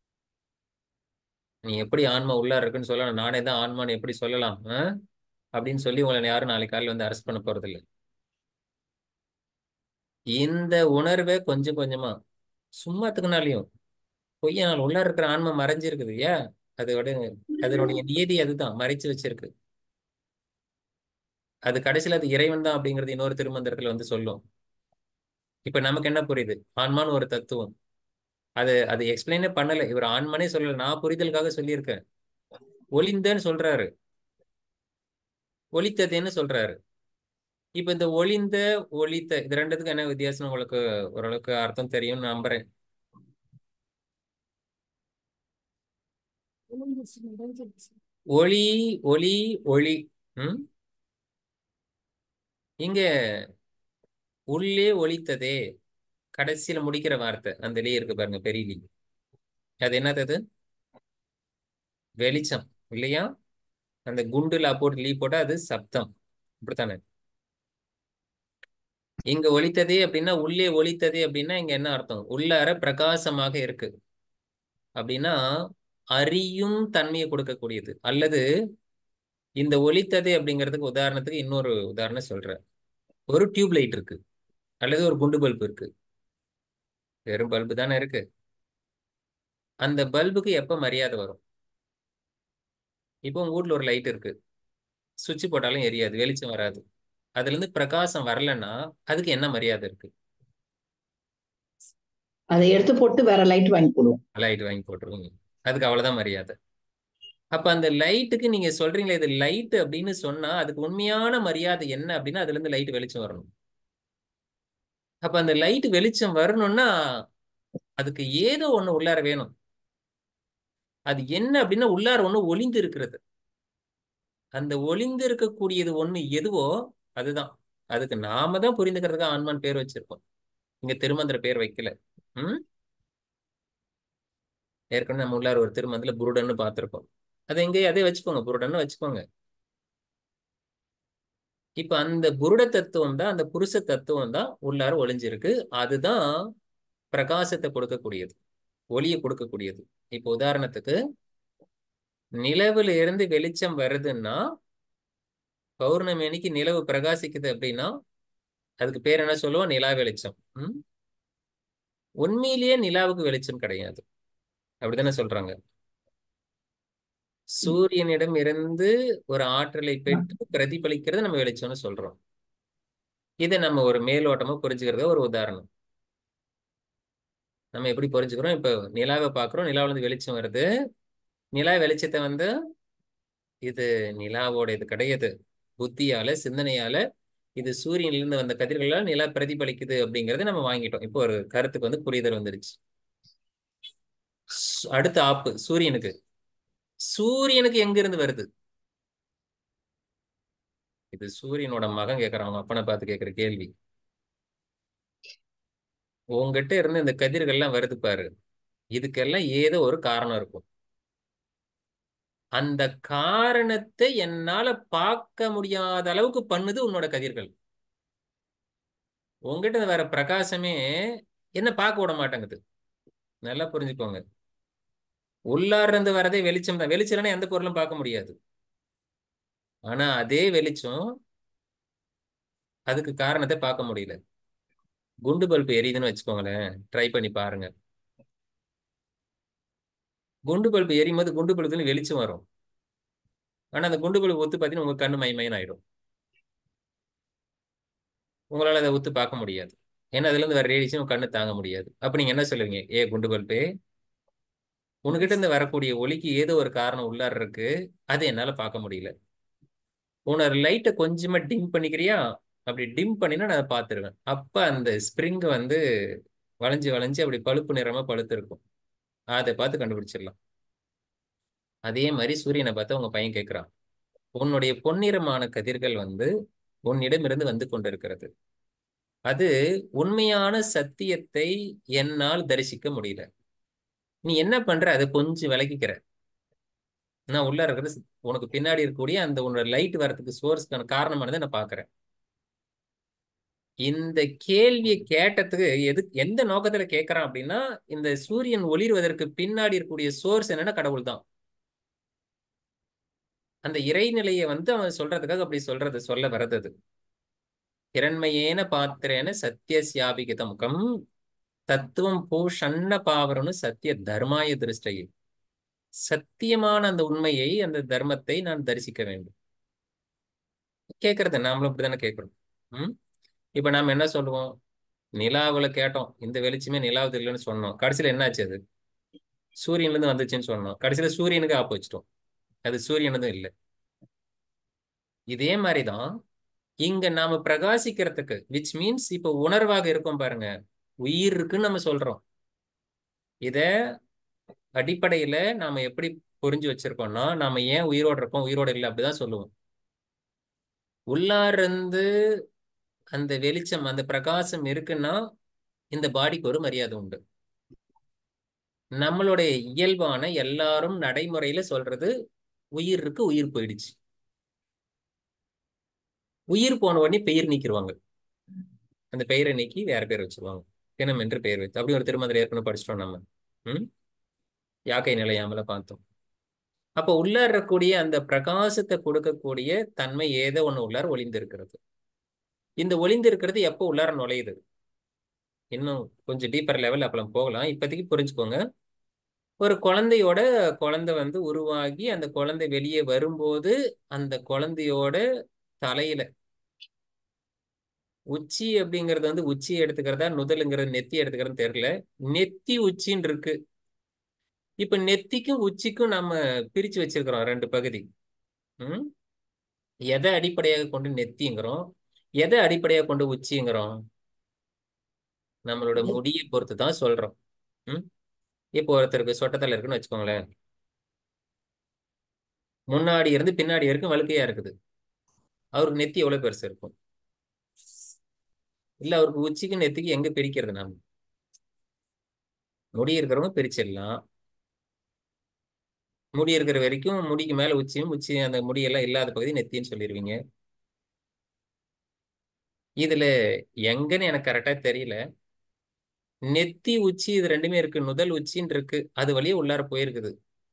Speaker 1: நீ எப்படி ஆன்மா உள்ளார இருக்குன்னு சொல்லலாம் நானே தான் ஆன்மான்னு எப்படி சொல்லலாம் ஆ? அப்படின்னு சொல்லி உங்களை யாரும் நாளைக்கு காலையில் வந்து அரெஸ்ட் பண்ண போறது இல்லை இந்த உணர்வை கொஞ்சம் கொஞ்சமா சும்மாத்துக்குனாலையும் பொய்யா நாள் உள்ளார இருக்கிற ஆன்மா மறைஞ்சிருக்குது ஏன் அதோட அதனுடைய நியதி அதுதான் மறைச்சு வச்சிருக்கு அது கடைசியில அது இறைவன் தான் அப்படிங்கிறது இன்னொரு திருமந்திரத்துல வந்து சொல்லும் இப்ப நமக்கு என்ன புரியுது ஆன்மான்னு ஒரு தத்துவம் அது அது எக்ஸ்பிளைனே பண்ணல இவர் ஆன்மானே சொல்லல நான் புரிதலுக்காக சொல்லியிருக்கேன் ஒளிந்தன்னு சொல்றாரு ஒளித்ததுன்னு சொல்றாரு இப்ப இந்த ஒளிந்த ஒளித்த இது ரெண்டுத்துக்கும் என்ன வித்தியாசம் உங்களுக்கு ஓரளவுக்கு அர்த்தம் தெரியும்னு நம்புறேன் ஒளி ஒளி ஒளி ம் இங்க உள்ளே ஒளித்ததே கடைசியில முடிக்கிற வார்த்தை அந்த லீ இருக்கு பாருங்க பெரிய லீ அது என்னது அது வெளிச்சம் இல்லையா அந்த குண்டுல போட்டு லீ போட்டா அது சப்தம் அப்படித்தானே இங்க ஒலித்ததே அப்படின்னா உள்ளே ஒலித்ததே அப்படின்னா இங்க என்ன அர்த்தம் உள்ளார பிரகாசமாக இருக்கு அப்படின்னா அறியும் தன்மையை கொடுக்கக்கூடியது அல்லது இந்த ஒலித்ததே அப்படிங்கிறதுக்கு உதாரணத்துக்கு இன்னொரு உதாரணம் சொல்றேன் ஒரு டியூப் லைட் இருக்கு அல்லது ஒரு குண்டு பல்பு இருக்கு வெறும் பல்பு தானே இருக்கு அந்த பல்புக்கு எப்ப மரியாதை வரும் இப்போ உங்க வீட்ல ஒரு லைட் இருக்கு சுவிட்ச் போட்டாலும் எரியாது வெளிச்சம் வராது அதுல இருந்து பிரகாசம் வரலன்னா அதுக்கு என்ன மரியாதை இருக்கு
Speaker 3: அதை எடுத்து போட்டு வேற லைட் வாங்கி போடுவோம்
Speaker 1: லைட் வாங்கி போட்டுருவீங்க அதுக்கு அவ்வளவுதான் மரியாதை அப்ப அந்த லைட்டுக்கு நீங்க சொல்றீங்களே இது லைட் அப்படின்னு சொன்னா அதுக்கு உண்மையான மரியாதை என்ன அப்படின்னா அதுல இருந்து லைட் வெளிச்சம் வரணும் அப்ப அந்த லைட் வெளிச்சம் வரணும்னா அதுக்கு ஏதோ ஒண்ணு உள்ளார வேணும் அது என்ன அப்படின்னா உள்ளார ஒண்ணு ஒளிந்து இருக்கிறது அந்த ஒளிந்து இருக்கக்கூடியது ஒண்ணு எதுவோ அதுதான் அதுக்கு நாம தான் புரிந்துக்கிறதுக்கு ஆன்மான் பேர் வச்சிருக்கோம் இங்க திருமந்திர பேர் வைக்கல ம் ஏற்கனவே நம்ம உள்ளார ஒரு திருமந்திர புருடன்னு பார்த்திருக்கோம் அது எங்கேயும் அதே வச்சுக்கோங்க புருடன்னு வச்சுக்கோங்க இப்ப அந்த புருட தத்துவம் தான் அந்த புருஷ தத்துவம் தான் உள்ளார ஒளிஞ்சிருக்கு அதுதான் பிரகாசத்தை கொடுக்கக்கூடியது ஒளியை கொடுக்கக்கூடியது இப்போ உதாரணத்துக்கு நிலவுல இருந்து வெளிச்சம் வருதுன்னா பௌர்ணமி அன்னைக்கு நிலவு பிரகாசிக்குது அப்படின்னா அதுக்கு பேர் என்ன சொல்லுவோம் நிலா வெளிச்சம் ம் உண்மையிலேயே நிலாவுக்கு வெளிச்சம் கிடையாது அப்படித்தானே சொல்றாங்க சூரியனிடம் இருந்து ஒரு ஆற்றலை பெற்று பிரதிபலிக்கிறது நம்ம வெளிச்சம்னு சொல்றோம் இதை நம்ம ஒரு மேலோட்டமா புரிஞ்சுக்கிறது ஒரு உதாரணம் நம்ம எப்படி புரிஞ்சுக்கிறோம் இப்ப நிலாவை பார்க்கிறோம் நிலாவுல இருந்து வெளிச்சம் வருது நிலா வெளிச்சத்தை வந்து இது நிலாவோட இது கிடையாது புத்தியால சிந்தனையால இது சூரியனிலிருந்து வந்த கதிர்களால் நிலா பிரதிபலிக்குது அப்படிங்கறத நம்ம வாங்கிட்டோம் இப்போ ஒரு கருத்துக்கு வந்து புரிதல் வந்துருச்சு சு- அடுத்த ஆப்பு சூரியனுக்கு சூரியனுக்கு எங்க இருந்து வருது இது சூரியனோட மகன் கேக்குறான் அவங்க அப்பனை பார்த்து கேக்குற கேள்வி உங்ககிட்ட இருந்து இந்த கதிர்கள்லாம் வருது பாரு இதுக்கெல்லாம் ஏதோ ஒரு காரணம் இருக்கும் அந்த காரணத்தை என்னால பார்க்க முடியாத அளவுக்கு பண்ணுது உன்னோட கதிர்கள் உங்ககிட்ட வர பிரகாசமே என்ன பார்க்க விட மாட்டேங்குது நல்லா புரிஞ்சுக்கோங்க உள்ளார இருந்து வரதே வெளிச்சம் தான் வெளிச்சம் இல்லைன்னா எந்த பொருளும் பார்க்க முடியாது ஆனா அதே வெளிச்சம் அதுக்கு காரணத்தை பார்க்க முடியல குண்டு பல்பு எரியுதுன்னு வச்சுக்கோங்களேன் ட்ரை பண்ணி பாருங்க குண்டு பல்பு எரியும் போது குண்டு பல்புல வெளிச்சம் வரும் ஆனா அந்த குண்டு பல்பு ஒத்து பார்த்தீங்கன்னா உங்க கண்ணு மைமயன் ஆயிடும் உங்களால அதை ஒத்து பார்க்க முடியாது ஏன்னா அதுல இருந்து வர ரேடியேஷன் உங்க கண்ணு தாங்க முடியாது அப்ப நீங்க என்ன சொல்லுவீங்க ஏ குண்டு பல்பே உனக்கிட்ட இருந்து வரக்கூடிய ஒளிக்கு ஏதோ ஒரு காரணம் உள்ளார இருக்கு அது என்னால பார்க்க முடியல உன்னோட லைட்டை கொஞ்சமா டிம் பண்ணிக்கிறியா அப்படி டிம் பண்ணினா நான் அதை பார்த்துருவேன் அப்ப அந்த ஸ்ப்ரிங் வந்து வளைஞ்சு வளைஞ்சு அப்படி பழுப்பு நிறமா பழுத்து இருக்கும் அதை பார்த்து கண்டுபிடிச்சிடலாம் அதே மாதிரி சூரியனை பார்த்து உங்க பையன் கேட்கிறான் உன்னுடைய பொன்னிறமான கதிர்கள் வந்து உன்னிடமிருந்து வந்து கொண்டிருக்கிறது அது உண்மையான சத்தியத்தை என்னால் தரிசிக்க முடியல நீ என்ன பண்ற அதை கொஞ்சம் விலகிக்கிற நான் உள்ள இருக்கிறது உனக்கு பின்னாடி இருக்கக்கூடிய அந்த உன்னோட லைட் வரதுக்கு சோர்ஸ்க்கான காரணமானதை நான் பாக்குறேன் இந்த கேள்வியை கேட்டதுக்கு எது எந்த நோக்கத்துல கேட்கறான் அப்படின்னா இந்த சூரியன் ஒளிர்வதற்கு பின்னாடி இருக்கக்கூடிய சோர்ஸ் என்னன்னா கடவுள் தான் அந்த இறைநிலையை வந்து அவன் சொல்றதுக்காக அப்படி சொல்றது சொல்ல வர்றது ಹಿರಣ್ಮಯೇನ ಪಾತ್ರೇನ ಸತ್ಯ ಸ್ಯಾಭಿಗಿತ ಮುಖಂ தத்துவம் பூஷண்ண பாவரனு சத்திய தர்மாய திருஷ்டையை சத்தியமான அந்த உண்மையை அந்த தர்மத்தை நான் தரிசிக்க வேண்டும் கேட்கறது நாமளும் அப்படித்தானே கேட்கிறோம் ம் இப்ப நாம என்ன சொல்லுவோம் நிலாவுல கேட்டோம் இந்த வெளிச்சமே நிலாவது இல்லைன்னு சொன்னோம் கடைசியில என்ன ஆச்சு அது சூரியன்ல இருந்து வந்துச்சுன்னு சொன்னோம் கடைசியில சூரியனுக்கு ஆப்பு வச்சிட்டோம் அது சூரியனதும் இல்லை இதே மாதிரிதான் இங்க நாம பிரகாசிக்கிறதுக்கு விச் மீன்ஸ் இப்ப உணர்வாக இருக்கும் பாருங்க உயிர் இருக்குன்னு நம்ம சொல்றோம் இத அடிப்படையில நாம எப்படி புரிஞ்சு வச்சிருக்கோம்னா நாம ஏன் உயிரோட இருக்கோம் உயிரோட இல்லை அப்படிதான் சொல்லுவோம் உள்ளார இருந்து அந்த வெளிச்சம் அந்த பிரகாசம் இருக்குன்னா இந்த பாடிக்கு ஒரு மரியாதை உண்டு நம்மளுடைய இயல்பான எல்லாரும் நடைமுறையில சொல்றது உயிர் இருக்கு உயிர் போயிடுச்சு உயிர் போன உடனே பெயர் நீக்கிடுவாங்க அந்த பெயரை நீக்கி வேற பேர் வச்சிருவாங்க தினம் என்று பெயர் வைத்து அப்படி ஒரு திருமந்திரம் ஏற்கனவே படிச்சிட்டோம் நம்ம ம் யாக்கை நிலையாமல பார்த்தோம் அப்போ உள்ளார இருக்கக்கூடிய அந்த பிரகாசத்தை கொடுக்கக்கூடிய தன்மை ஏதோ ஒண்ணு உள்ளார ஒளிந்து இருக்கிறது இந்த ஒளிந்து இருக்கிறது எப்போ உள்ளார நுழையுது இன்னும் கொஞ்சம் டீப்பர் லெவல் அப்பலாம் போகலாம் இப்போதைக்கு புரிஞ்சுக்கோங்க ஒரு குழந்தையோட குழந்தை வந்து உருவாகி அந்த குழந்தை வெளியே வரும்போது அந்த குழந்தையோட தலையில உச்சி அப்படிங்கறது வந்து உச்சி எடுத்துக்கிறதா நுதலுங்கிறது நெத்தி எடுத்துக்கிறதுன்னு தெரியல நெத்தி உச்சின்னு இருக்கு இப்ப நெத்திக்கும் உச்சிக்கும் நம்ம பிரிச்சு வச்சிருக்கிறோம் ரெண்டு பகுதி ம் எதை அடிப்படையாக கொண்டு நெத்திங்கிறோம் எதை அடிப்படையாக கொண்டு உச்சிங்கிறோம் நம்மளோட முடியை பொறுத்து தான் சொல்றோம் ம் இப்போ ஒருத்தருக்கு சொட்டத்தலை இருக்குன்னு வச்சுக்கோங்களேன் முன்னாடி இருந்து பின்னாடி வரைக்கும் வழுக்கையா இருக்குது அவருக்கு நெத்தி எவ்வளவு பெருசு இருக்கும் இல்ல அவருக்கு உச்சிக்கு நெத்திக்கு எங்க பிரிக்கிறது நாம முடி இருக்கிறவங்க பிரிச்சிடலாம் முடி இருக்கிற வரைக்கும் முடிக்கு மேல உச்சியும் உச்சி அந்த முடியெல்லாம் இல்லாத பகுதி நெத்தின்னு சொல்லிடுவீங்க இதுல எங்கன்னு எனக்கு கரெக்டா தெரியல நெத்தி உச்சி இது ரெண்டுமே இருக்கு நுதல் உச்சின்னு இருக்கு அது வழியே உள்ளார போயிருக்குது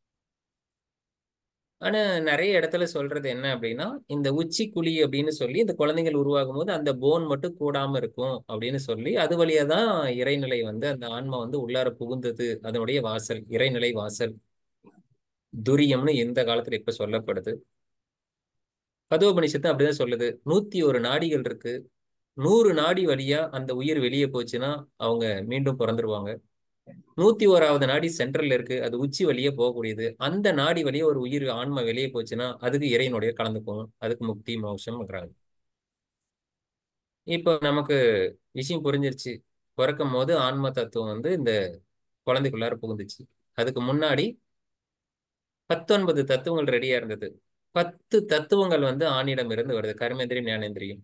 Speaker 1: ஆனா நிறைய இடத்துல சொல்றது என்ன அப்படின்னா இந்த உச்சி குழி அப்படின்னு சொல்லி இந்த குழந்தைகள் உருவாகும் போது அந்த போன் மட்டும் கூடாம இருக்கும் அப்படின்னு சொல்லி அது வழியா தான் இறைநிலை வந்து அந்த ஆன்மா வந்து உள்ளார புகுந்தது அதனுடைய வாசல் இறைநிலை வாசல் துரியம்னு எந்த காலத்துல இப்ப சொல்லப்படுது கதோபனிஷத்து அப்படிதான் சொல்லுது நூத்தி ஒரு நாடிகள் இருக்கு நூறு நாடி வழியா அந்த உயிர் வெளியே போச்சுன்னா அவங்க மீண்டும் பிறந்துருவாங்க நூத்தி ஓராவது நாடி சென்ட்ரல்ல இருக்கு அது உச்சி வழியே போகக்கூடியது அந்த நாடி வழியே ஒரு உயிர் ஆன்மா வெளியே போச்சுன்னா அதுக்கு இறைனுடைய கலந்துக்கும் அதுக்கு முக்தி மோட்சம்ங்கிறாங்க இப்போ நமக்கு விஷயம் புரிஞ்சிருச்சு பிறக்கும் போது ஆன்ம தத்துவம் வந்து இந்த குழந்தைக்குள்ளார புகுந்துச்சு அதுக்கு முன்னாடி பத்தொன்பது தத்துவங்கள் ரெடியா இருந்தது பத்து தத்துவங்கள் வந்து ஆணிடம் இருந்து வருது கர்மேந்திரியம் ஞானேந்திரியம்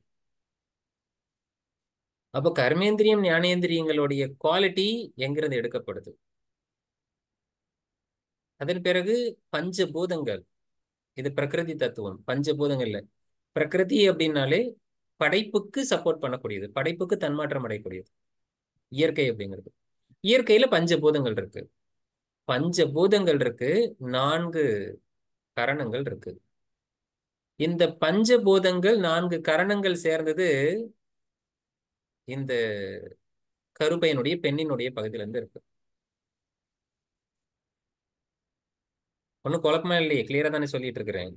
Speaker 1: அப்போ கர்மேந்திரியம் ஞானேந்திரியங்களுடைய குவாலிட்டி எங்கிருந்து எடுக்கப்படுது அதன் பிறகு பஞ்சபூதங்கள் இது பிரகிருதி தத்துவம் பஞ்சபூதங்கள்ல பிரகிருதி அப்படின்னாலே படைப்புக்கு சப்போர்ட் பண்ணக்கூடியது படைப்புக்கு தன்மாற்றம் அடையக்கூடியது இயற்கை அப்படிங்கிறது இயற்கையில பஞ்சபூதங்கள் இருக்கு பஞ்சபூதங்கள் இருக்கு நான்கு கரணங்கள் இருக்கு இந்த பஞ்சபூதங்கள் நான்கு கரணங்கள் சேர்ந்தது இந்த கருப்பையனுடைய பெண்ணினுடைய பகுதியில இருந்து இருக்கு ஒன்னும் குழப்பமா இல்லையே கிளியரா தானே சொல்லிட்டு இருக்கிறேன்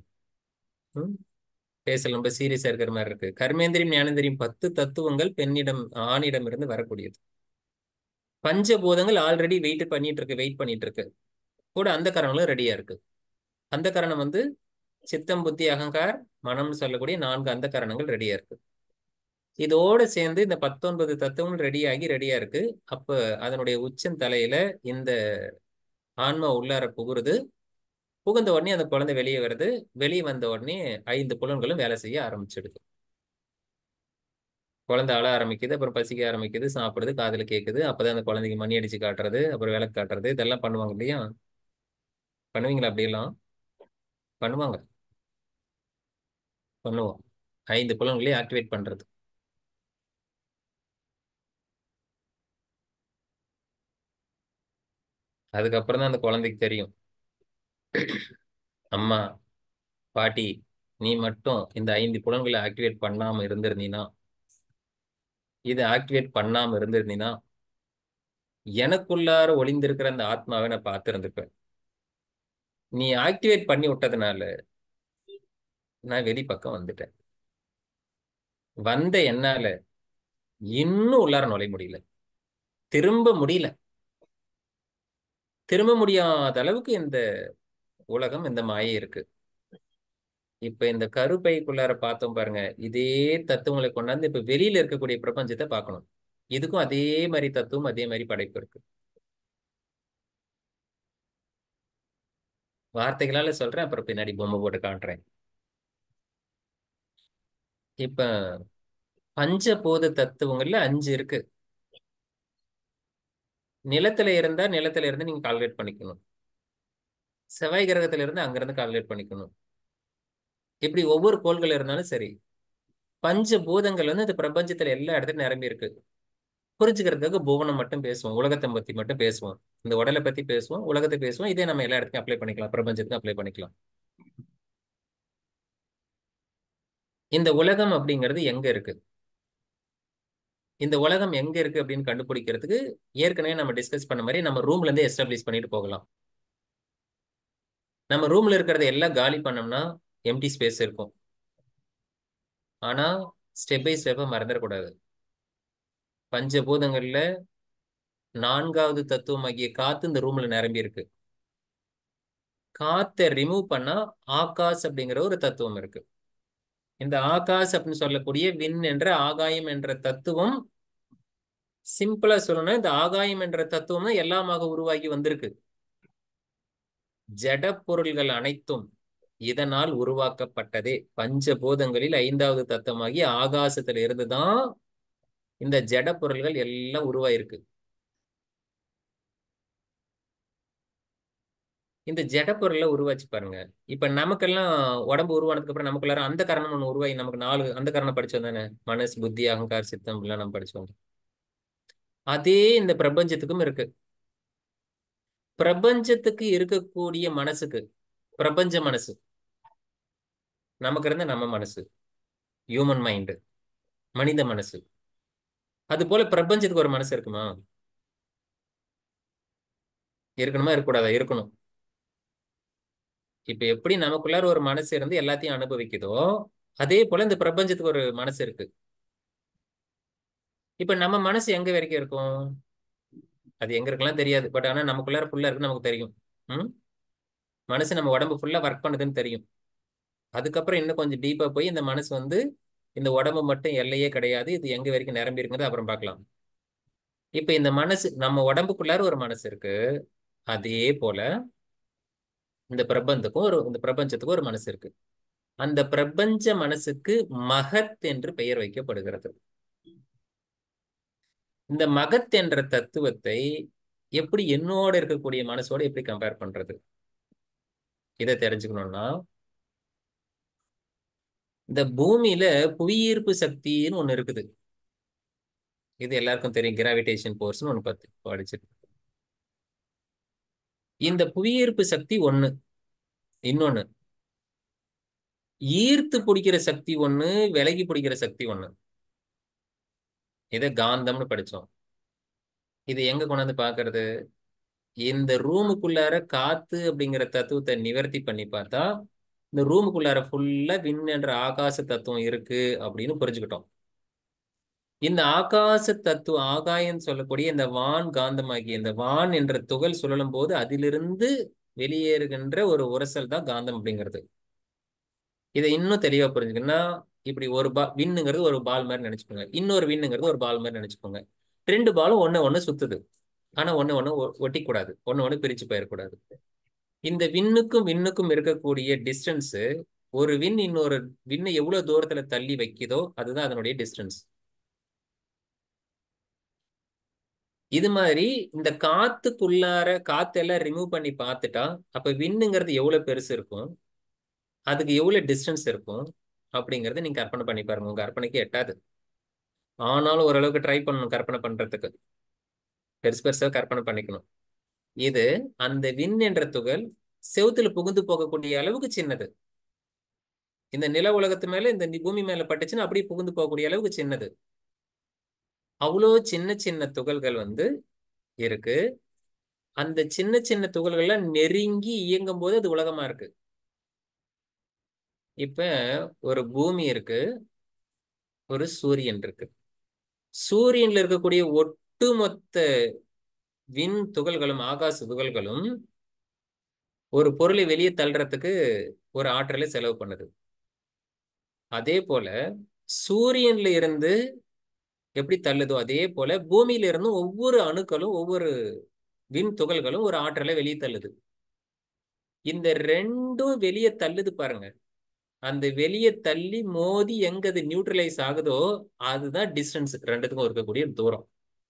Speaker 1: பேசல ரொம்ப சீரியஸா இருக்கிற மாதிரி இருக்கு கர்மேந்திரியம் ஞானேந்திரியம் பத்து தத்துவங்கள் பெண்ணிடம் ஆணிடம் இருந்து வரக்கூடியது பஞ்சபூதங்கள் ஆல்ரெடி வெயிட் பண்ணிட்டு இருக்கு வெயிட் பண்ணிட்டு இருக்கு கூட அந்த கரணங்களும் ரெடியா இருக்கு அந்த கரணம் வந்து சித்தம் புத்தி அகங்கார் மனம்னு சொல்லக்கூடிய நான்கு அந்த கரணங்கள் ரெடியா இருக்கு இதோட சேர்ந்து இந்த பத்தொன்பது தத்துவம் ரெடியாகி ரெடியா இருக்கு அப்ப அதனுடைய உச்சம் தலையில இந்த ஆன்மா உள்ளார புகுறது புகுந்த உடனே அந்த குழந்தை வெளியே வருது வெளியே வந்த உடனே ஐந்து புலன்களும் வேலை செய்ய ஆரம்பிச்சிடுது குழந்தை அழ ஆரம்பிக்குது அப்புறம் பசிக்க ஆரம்பிக்குது சாப்பிடுது காதுல கேட்குது அப்பதான் அந்த குழந்தைக்கு மணி அடிச்சு காட்டுறது அப்புறம் விளக்கு காட்டுறது இதெல்லாம் பண்ணுவாங்க இல்லையா பண்ணுவீங்களா அப்படியெல்லாம் பண்ணுவாங்க பண்ணுவோம் ஐந்து புலன்களையும் ஆக்டிவேட் பண்றது அதுக்கப்புறம் தான் அந்த குழந்தைக்கு தெரியும் அம்மா பாட்டி நீ மட்டும் இந்த ஐந்து புலன்களை ஆக்டிவேட் பண்ணாம இருந்திருந்தீனா இதை ஆக்டிவேட் பண்ணாம இருந்திருந்தீனா எனக்குள்ளார ஒளிந்திருக்கிற அந்த ஆத்மாவை நான் பார்த்திருந்திருப்பேன் நீ ஆக்டிவேட் பண்ணி விட்டதுனால நான் வெளிப்பக்கம் வந்துட்டேன் வந்த என்னால இன்னும் உள்ளார நுழைய முடியல திரும்ப முடியல திரும்ப முடியாத அளவுக்கு இந்த உலகம் இந்த மாயை இருக்கு இப்ப இந்த கருப்பைக்குள்ளார பார்த்தோம் பாருங்க இதே தத்துவங்களை கொண்டாந்து இப்ப வெளியில இருக்கக்கூடிய பிரபஞ்சத்தை பார்க்கணும் இதுக்கும் அதே மாதிரி தத்துவம் அதே மாதிரி படைப்பு இருக்கு வார்த்தைகளால சொல்றேன் அப்புறம் பின்னாடி பொம்மை போட்டு காட்டுறேன் இப்ப பஞ்சபூத தத்துவங்கள்ல அஞ்சு இருக்கு நிலத்துல இருந்தா நிலத்துல இருந்து நீங்க கால்குலேட் பண்ணிக்கணும் செவ்வாய் கிரகத்துல இருந்து அங்கிருந்து கால்குலேட் பண்ணிக்கணும் இப்படி ஒவ்வொரு கோள்கள் இருந்தாலும் சரி பஞ்ச பூதங்கள் வந்து இந்த பிரபஞ்சத்துல எல்லா இடத்துலயும் நிரம்பி இருக்கு புரிஞ்சுக்கிறதுக்காக புவனம் மட்டும் பேசுவோம் உலகத்தை பத்தி மட்டும் பேசுவோம் இந்த உடலை பத்தி பேசுவோம் உலகத்தை பேசுவோம் இதே நம்ம எல்லா இடத்துக்கும் அப்ளை பண்ணிக்கலாம் பிரபஞ்சத்துக்கும் அப்ளை பண்ணிக்கலாம் இந்த உலகம் அப்படிங்கிறது எங்க இருக்கு இந்த உலகம் எங்க இருக்கு அப்படின்னு கண்டுபிடிக்கிறதுக்கு ஏற்கனவே நம்ம டிஸ்கஸ் பண்ண மாதிரி நம்ம ரூம்ல இருந்து எஸ்டாப்ளிஷ் பண்ணிட்டு போகலாம் நம்ம ரூம்ல இருக்கிறத எல்லாம் காலி பண்ணோம்னா எம்டி ஸ்பேஸ் இருக்கும் ஆனா ஸ்டெப் பை ஸ்டெப்பா மறந்துடக்கூடாது பஞ்சபூதங்கள்ல நான்காவது தத்துவமாகிய காத்து இந்த ரூம்ல நிரம்பி இருக்கு காத்தை ரிமூவ் பண்ணா ஆகாஷ் அப்படிங்கிற ஒரு தத்துவம் இருக்கு இந்த ஆகாஷ் அப்படின்னு சொல்லக்கூடிய விண் என்ற ஆகாயம் என்ற தத்துவம் சிம்பிளா சொல்லணும்னா இந்த ஆகாயம் என்ற தத்துவம் தான் எல்லாமாக உருவாகி வந்திருக்கு ஜட பொருள்கள் அனைத்தும் இதனால் உருவாக்கப்பட்டதே பஞ்சபூதங்களில் ஐந்தாவது தத்துவமாகி ஆகாசத்துல இருந்துதான் இந்த ஜட பொருள்கள் எல்லாம் உருவாயிருக்கு இந்த ஜட பொருளை உருவாச்சு பாருங்க இப்ப நமக்கெல்லாம் உடம்பு உருவானதுக்கு அப்புறம் நமக்குள்ளார அந்த கரணம் ஒண்ணு உருவாகி நமக்கு நாலு அந்த கரணம் படிச்சோம் தானே மனசு புத்தி அகங்கார் சித்தம் எல்லாம் நம்ம படிச்சோம் அதே இந்த பிரபஞ்சத்துக்கும் இருக்கு பிரபஞ்சத்துக்கு இருக்கக்கூடிய மனசுக்கு பிரபஞ்ச மனசு நமக்கு இருந்த நம்ம மனசு ஹியூமன் மைண்டு மனித மனசு அது போல பிரபஞ்சத்துக்கு ஒரு மனசு இருக்குமா இருக்கணுமா இருக்கக்கூடாதா இருக்கணும் இப்ப எப்படி நமக்குள்ளார ஒரு மனசு இருந்து எல்லாத்தையும் அனுபவிக்குதோ அதே போல இந்த பிரபஞ்சத்துக்கு ஒரு மனசு இருக்கு இப்ப நம்ம மனசு எங்க வரைக்கும் இருக்கும் அது எங்க இருக்கலாம் தெரியாது பட் ஆனா நமக்குள்ளார ஃபுல்லா இருக்குன்னு நமக்கு தெரியும் ம் மனசு நம்ம உடம்பு ஃபுல்லா ஒர்க் பண்ணுதுன்னு தெரியும் அதுக்கப்புறம் இன்னும் கொஞ்சம் டீப்பா போய் இந்த மனசு வந்து இந்த உடம்பு மட்டும் எல்லையே கிடையாது இது எங்க வரைக்கும் நிரம்பி இருக்குங்கிறது அப்புறம் பார்க்கலாம் இப்ப இந்த மனசு நம்ம உடம்புக்குள்ளார ஒரு மனசு இருக்கு அதே போல இந்த பிரபந்தக்கும் ஒரு இந்த பிரபஞ்சத்துக்கும் ஒரு மனசு இருக்கு அந்த பிரபஞ்ச மனசுக்கு மகத் என்று பெயர் வைக்கப்படுகிறது இந்த மகத் என்ற தத்துவத்தை எப்படி என்னோட இருக்கக்கூடிய மனசோட எப்படி கம்பேர் பண்றது இதை தெரிஞ்சுக்கணும்னா இந்த பூமியில புவியீர்ப்பு சக்தின்னு ஒண்ணு இருக்குது இது எல்லாருக்கும் தெரியும் கிராவிடேஷன் போர்ஸ்னு ஒண்ணு பத்தி படிச்சிருக்கு இந்த புவியீர்ப்பு சக்தி ஒண்ணு இன்னொன்னு ஈர்த்து பிடிக்கிற சக்தி ஒண்ணு விலகி பிடிக்கிற சக்தி ஒண்ணு இதை காந்தம்னு படிச்சோம் இது எங்க கொண்டாந்து பாக்குறது இந்த ரூமுக்குள்ளார காத்து அப்படிங்கிற தத்துவத்தை நிவர்த்தி பண்ணி பார்த்தா இந்த ரூமுக்குள்ளார ஃபுல்லா விண் என்ற ஆகாச தத்துவம் இருக்கு அப்படின்னு புரிஞ்சுக்கிட்டோம் இந்த ஆகாச தத்துவம் ஆகாயம் சொல்லக்கூடிய இந்த வான் காந்தமாகிய இந்த வான் என்ற துகள் சுழலும் போது அதிலிருந்து வெளியேறுகின்ற ஒரு உரசல் தான் காந்தம் அப்படிங்கிறது இதை இன்னும் தெளிவா புரிஞ்சுக்கணும்னா இப்படி ஒரு பா விண்ணுங்கிறது ஒரு பால் மாதிரி நினைச்சுக்கோங்க இன்னொரு விண்ணுங்கிறது ஒரு பால் மாதிரி நினைச்சுக்கோங்க ரெண்டு பாலும் ஒண்ணு ஒண்ணு சுத்துது ஆனா ஒண்ணு ஒண்ணு ஒட்டி கூடாது ஒண்ணு ஒண்ணு பிரிச்சு போயிடக்கூடாது இந்த விண்ணுக்கும் விண்ணுக்கும் இருக்கக்கூடிய டிஸ்டன்ஸ் ஒரு விண் இன்னொரு விண்ணை எவ்வளவு தூரத்துல தள்ளி வைக்குதோ அதுதான் அதனுடைய டிஸ்டன்ஸ் இது மாதிரி இந்த காத்துக்குள்ளார காத்தெல்லாம் ரிமூவ் பண்ணி பார்த்துட்டா அப்ப விண்ணுங்கிறது எவ்வளவு பெருசு இருக்கும் அதுக்கு எவ்வளவு டிஸ்டன்ஸ் இருக்கும் அப்படிங்கறத நீங்க கற்பனை பண்ணி பாருங்க உங்க கற்பனைக்கு எட்டாது ஆனாலும் ஓரளவுக்கு ட்ரை பண்ணணும் கற்பனை பண்றதுக்கு பெருசு பெருசா கற்பனை பண்ணிக்கணும் இது அந்த விண் என்ற துகள் செவுத்துல புகுந்து போகக்கூடிய அளவுக்கு சின்னது இந்த நில உலகத்து மேல இந்த பூமி மேல பட்டுச்சுன்னா அப்படியே புகுந்து போகக்கூடிய அளவுக்கு சின்னது அவ்வளோ சின்ன சின்ன துகள்கள் வந்து இருக்கு அந்த சின்ன சின்ன துகள்கள்லாம் நெருங்கி இயங்கும் போது அது உலகமா இருக்கு இப்ப ஒரு பூமி இருக்கு ஒரு சூரியன் இருக்கு சூரியன்ல இருக்கக்கூடிய ஒட்டுமொத்த விண் துகள்களும் ஆகாச துகள்களும் ஒரு பொருளை வெளியே தள்ளுறதுக்கு ஒரு ஆற்றலை செலவு பண்ணுது அதே போல சூரியன்ல இருந்து எப்படி தள்ளுதோ அதே போல பூமியில இருந்து ஒவ்வொரு அணுக்களும் ஒவ்வொரு விண் துகள்களும் ஒரு ஆற்றலை வெளியே தள்ளுது இந்த ரெண்டும் வெளியே தள்ளுது பாருங்க அந்த வெளியே தள்ளி மோதி எங்க அது நியூட்ரலைஸ் ஆகுதோ அதுதான் டிஸ்டன்ஸ் ரெண்டுத்துக்கும் இருக்கக்கூடிய தூரம்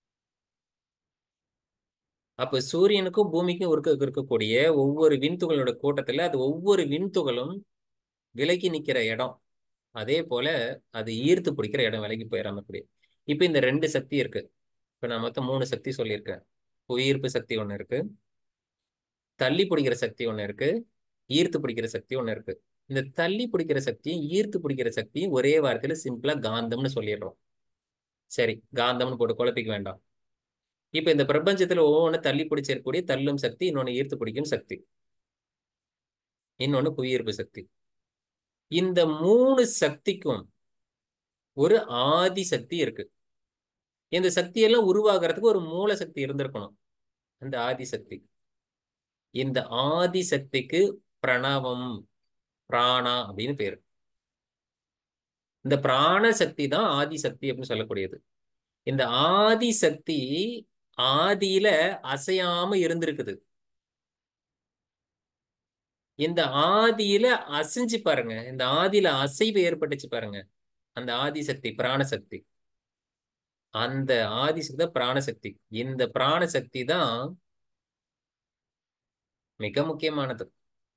Speaker 1: அப்ப சூரியனுக்கும் பூமிக்கும் இருக்க இருக்கக்கூடிய ஒவ்வொரு விண்துகளோட கூட்டத்துல அது ஒவ்வொரு விண்துகளும் விலகி நிக்கிற இடம் அதே போல அது ஈர்த்து பிடிக்கிற இடம் விலகி போயிடாம கூடிய இப்ப இந்த ரெண்டு சக்தி இருக்கு இப்ப நான் மொத்தம் மூணு சக்தி சொல்லியிருக்கேன் புவியீர்ப்பு சக்தி ஒண்ணு இருக்கு தள்ளி பிடிக்கிற சக்தி ஒண்ணு இருக்கு ஈர்த்து பிடிக்கிற சக்தி ஒண்ணு இருக்கு இந்த தள்ளி பிடிக்கிற சக்தியும் ஈர்த்து பிடிக்கிற சக்தியும் ஒரே வாரத்துல சிம்பிளா காந்தம்னு சொல்லிடுறோம் சரி காந்தம்னு போட்டு குழப்பிக்க வேண்டாம் இப்ப இந்த பிரபஞ்சத்துல ஒவ்வொன்று தள்ளி பிடிச்சிருக்கக்கூடிய தள்ளும் சக்தி இன்னொன்னு ஈர்த்து பிடிக்கும் சக்தி இன்னொன்னு புவியீர்ப்பு சக்தி இந்த மூணு சக்திக்கும் ஒரு ஆதி சக்தி இருக்கு இந்த சக்தியெல்லாம் உருவாகிறதுக்கு ஒரு மூல சக்தி இருந்திருக்கணும் அந்த ஆதி சக்தி இந்த ஆதி சக்திக்கு பிரணவம் பிராணா அப்படின்னு பேரு இந்த பிராண சக்தி தான் ஆதி சக்தி அப்படின்னு சொல்லக்கூடியது இந்த ஆதி சக்தி ஆதியில அசையாம இருந்திருக்குது இந்த ஆதியில அசைஞ்சு பாருங்க இந்த ஆதியில அசைவு ஏற்பட்டுச்சு பாருங்க அந்த ஆதிசக்தி பிராணசக்தி அந்த ஆதிசக்தி தான் பிராணசக்தி இந்த பிராணசக்தி தான் மிக முக்கியமானது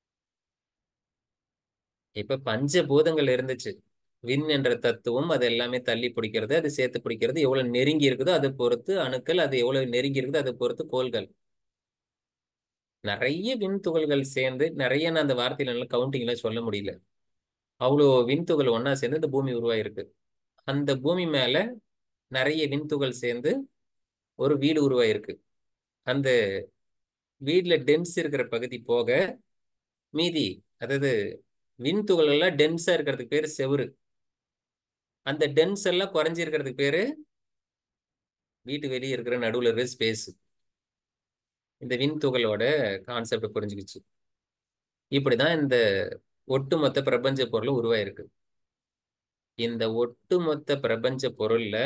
Speaker 1: இப்ப பஞ்சபூதங்கள் இருந்துச்சு விண் என்ற தத்துவம் அது எல்லாமே தள்ளி பிடிக்கிறது அது சேர்த்து பிடிக்கிறது எவ்வளவு நெருங்கி இருக்குதோ அதை பொறுத்து அணுக்கள் அது எவ்வளவு நெருங்கி இருக்குதோ அதை பொறுத்து கோள்கள் நிறைய விண் துகள்கள் சேர்ந்து நிறைய நான் அந்த வார்த்தையில நல்லா கவுண்டிங்ல சொல்ல முடியல அவ்வளோ விண்துகள் ஒன்னா சேர்ந்து இந்த பூமி உருவாயிருக்கு அந்த பூமி மேல நிறைய விண்துகள் சேர்ந்து ஒரு வீடு உருவாயிருக்கு அந்த வீடுல டென்ஸ் இருக்கிற பகுதி போக மீதி அதாவது விண்துகள் எல்லாம் டென்ஸா இருக்கிறதுக்கு பேரு செவுரு அந்த டென்ஸ் எல்லாம் குறைஞ்சி இருக்கிறதுக்கு பேரு வீட்டு வெளியே இருக்கிற நடுவுல இருக்கிற ஸ்பேஸ் இந்த விண்துகளோட கான்செப்ட் புரிஞ்சுக்கிச்சு இப்படிதான் இந்த ஒட்டுமொத்த பிரபஞ்ச பொருள் உருவாயிருக்கு இந்த ஒட்டுமொத்த பிரபஞ்ச பொருள்ல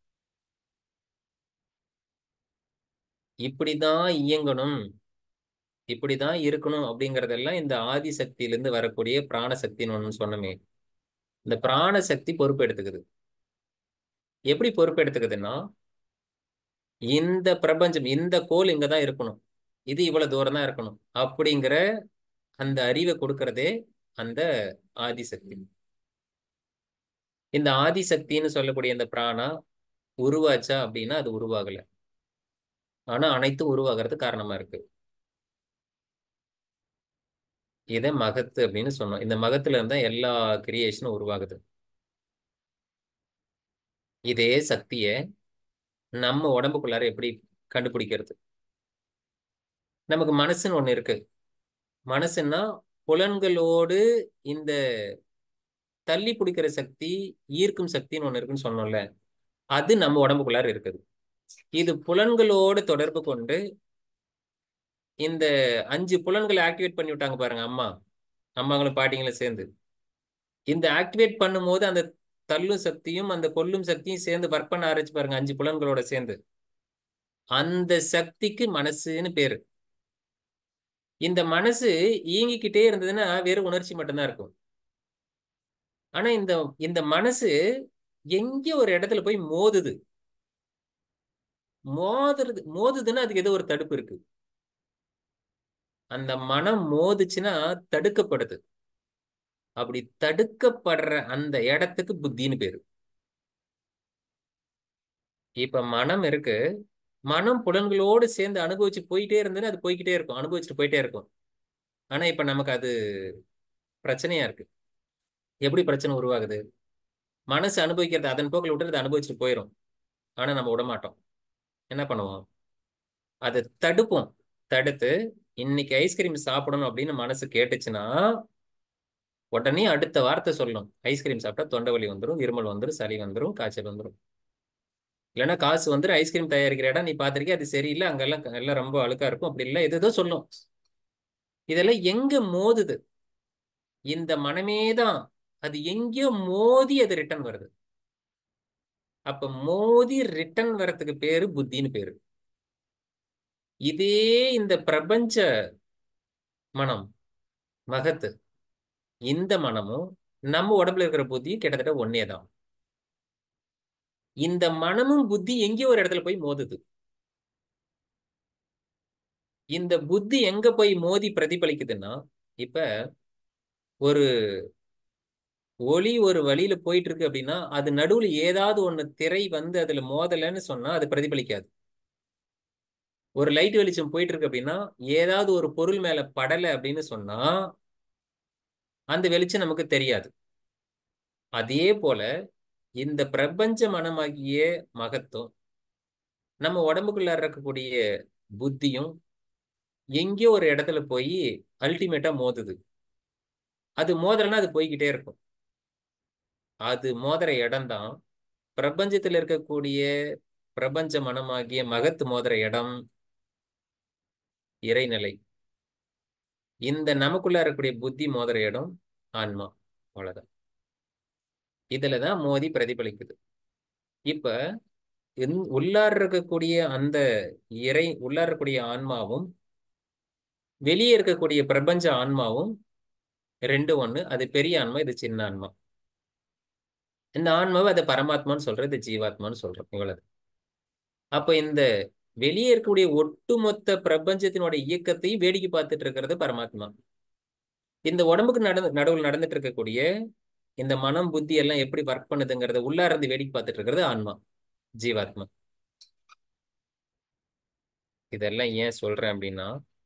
Speaker 1: இப்படிதான் இயங்கணும் இப்படிதான் இருக்கணும் அப்படிங்கறதெல்லாம் இந்த ஆதி சக்தியிலிருந்து வரக்கூடிய பிராணசக்தின்னு ஒண்ணு சொன்னமே இந்த பிராணசக்தி பொறுப்பு எடுத்துக்குது எப்படி பொறுப்பு எடுத்துக்குதுன்னா இந்த பிரபஞ்சம் இந்த கோல் இங்கதான் இருக்கணும் இது இவ்வளவு தூரம் தான் இருக்கணும் அப்படிங்கிற அந்த அறிவை கொடுக்கறதே அந்த ஆதிசக்தி இந்த ஆதிசக்தின்னு சொல்லக்கூடிய இந்த பிராணா உருவாச்சா அப்படின்னா அது உருவாகல ஆனா அனைத்தும் உருவாகிறது காரணமா இருக்கு இதை மகத்து அப்படின்னு சொன்னோம் இந்த மகத்துல இருந்தா எல்லா கிரியேஷனும் உருவாகுது இதே சக்திய நம்ம உடம்புக்குள்ளார எப்படி கண்டுபிடிக்கிறது நமக்கு மனசுன்னு ஒண்ணு இருக்கு மனசுன்னா புலன்களோடு இந்த தள்ளி பிடிக்கிற சக்தி ஈர்க்கும் சக்தின்னு ஒண்ணு இருக்குன்னு சொன்னோம்ல அது நம்ம உடம்புக்குள்ளார இருக்குது இது புலன்களோடு தொடர்பு கொண்டு இந்த அஞ்சு புலன்களை ஆக்டிவேட் பண்ணி விட்டாங்க பாருங்க அம்மா அம்மாங்களும் பாட்டிங்களும் சேர்ந்து இந்த ஆக்டிவேட் பண்ணும்போது அந்த தள்ளும் சக்தியும் அந்த கொல்லும் சக்தியும் சேர்ந்து ஒர்க் பண்ண ஆரம்பிச்சு பாருங்க அஞ்சு புலன்களோட சேர்ந்து அந்த சக்திக்கு மனசுன்னு பேரு இந்த மனசு இயங்கிக்கிட்டே இருந்ததுன்னா வெறும் உணர்ச்சி மட்டும்தான் இருக்கும் ஆனா இந்த இந்த மனசு எங்க ஒரு இடத்துல போய் மோதுது மோதுறது மோதுதுன்னா அதுக்கு ஏதோ ஒரு தடுப்பு இருக்கு அந்த மனம் மோதுச்சுன்னா தடுக்கப்படுது அப்படி தடுக்கப்படுற அந்த இடத்துக்கு புத்தின்னு பேரு இப்ப மனம் இருக்கு மனம் புலன்களோடு சேர்ந்து அனுபவிச்சு போயிட்டே இருந்ததுன்னா அது போய்கிட்டே இருக்கும் அனுபவிச்சுட்டு போயிட்டே இருக்கும் ஆனா இப்ப நமக்கு அது பிரச்சனையா இருக்கு எப்படி பிரச்சனை உருவாகுது மனசு அனுபவிக்கிறது அதன் போக்கில் விட்டு அதை அனுபவிச்சுட்டு போயிடும் ஆனா நம்ம விட மாட்டோம் என்ன பண்ணுவோம் அதை தடுப்போம் தடுத்து இன்னைக்கு ஐஸ்கிரீம் சாப்பிடணும் அப்படின்னு மனசு கேட்டுச்சுன்னா உடனே அடுத்த வார்த்தை சொல்லணும் ஐஸ்கிரீம் சாப்பிட்டா தொண்டை வலி வந்துடும் இருமல் வந்துடும் சளி வந்துடும் காய்ச்சல் வந்துடும் இல்லைன்னா காசு வந்துடும் ஐஸ்கிரீம் தயாரிக்கிற இடம் நீ பார்த்திருக்கே அது சரியில்லை அங்கெல்லாம் எல்லாம் ரொம்ப அழுக்கா இருக்கும் அப்படி இல்லை எதுதோ சொல்லும் இதெல்லாம் எங்க மோதுது இந்த மனமே தான் அது எங்கேயோ மோதி அது ரிட்டர்ன் வருது அப்ப மோதி ரிட்டர்ன் வர்றதுக்கு பேரு புத்தின்னு பேரு இதே இந்த பிரபஞ்ச மனம் மகத்து இந்த மனமும் நம்ம உடம்புல இருக்கிற புத்தியும் கிட்டத்தட்ட ஒன்னே தான் இந்த மனமும் புத்தி எங்கேயோ ஒரு இடத்துல போய் மோதுது இந்த புத்தி எங்க போய் மோதி பிரதிபலிக்குதுன்னா இப்ப ஒரு ஒளி ஒரு வழியில போயிட்டு இருக்கு அப்படின்னா அது நடுவுல ஏதாவது ஒண்ணு திரை வந்து அதுல மோதலைன்னு சொன்னா அது பிரதிபலிக்காது ஒரு லைட் வெளிச்சம் போயிட்டு இருக்கு அப்படின்னா ஏதாவது ஒரு பொருள் மேல படலை அப்படின்னு சொன்னா அந்த வெளிச்சம் நமக்கு தெரியாது அதே போல இந்த பிரபஞ்ச மனமாகிய மகத்துவம் நம்ம உடம்புக்குள்ள இருக்கக்கூடிய புத்தியும் எங்கேயோ ஒரு இடத்துல போய் அல்டிமேட்டா மோதுது அது மோதலைன்னா அது போய்கிட்டே இருக்கும் அது மோதுற இடம்தான் பிரபஞ்சத்தில் இருக்கக்கூடிய பிரபஞ்ச மனமாகிய மகத்து மோதுற இடம் இறைநிலை இந்த நமக்குள்ள இருக்கக்கூடிய புத்தி மோதுற இடம் ஆன்மா அவ்வளவுதான் இதுலதான் மோதி பிரதிபலிக்குது இப்ப உள்ளார் இருக்கக்கூடிய அந்த இறை உள்ளார் இருக்கக்கூடிய ஆன்மாவும் வெளியே இருக்கக்கூடிய பிரபஞ்ச ஆன்மாவும் ரெண்டு ஒண்ணு அது பெரிய ஆன்மா இது சின்ன ஆன்மா இந்த ஆன்மாவை அதை பரமாத்மான்னு சொல்றது இது ஜீவாத்மான்னு சொல்றோம் இவ்வளவு அப்ப இந்த வெளியே இருக்கக்கூடிய ஒட்டுமொத்த பிரபஞ்சத்தினுடைய இயக்கத்தையும் வேடிக்கை பார்த்துட்டு இருக்கிறது பரமாத்மா இந்த உடம்புக்கு நடந்து நடுவில் நடந்துட்டு இருக்கக்கூடிய இந்த மனம் புத்தி எல்லாம் எப்படி ஒர்க் பண்ணுதுங்கிறத உள்ளா இருந்து வேடிக்கை பார்த்துட்டு இருக்கிறது ஆன்மா ஜீவாத்மா இதெல்லாம் ஏன் சொல்றேன் அப்படின்னா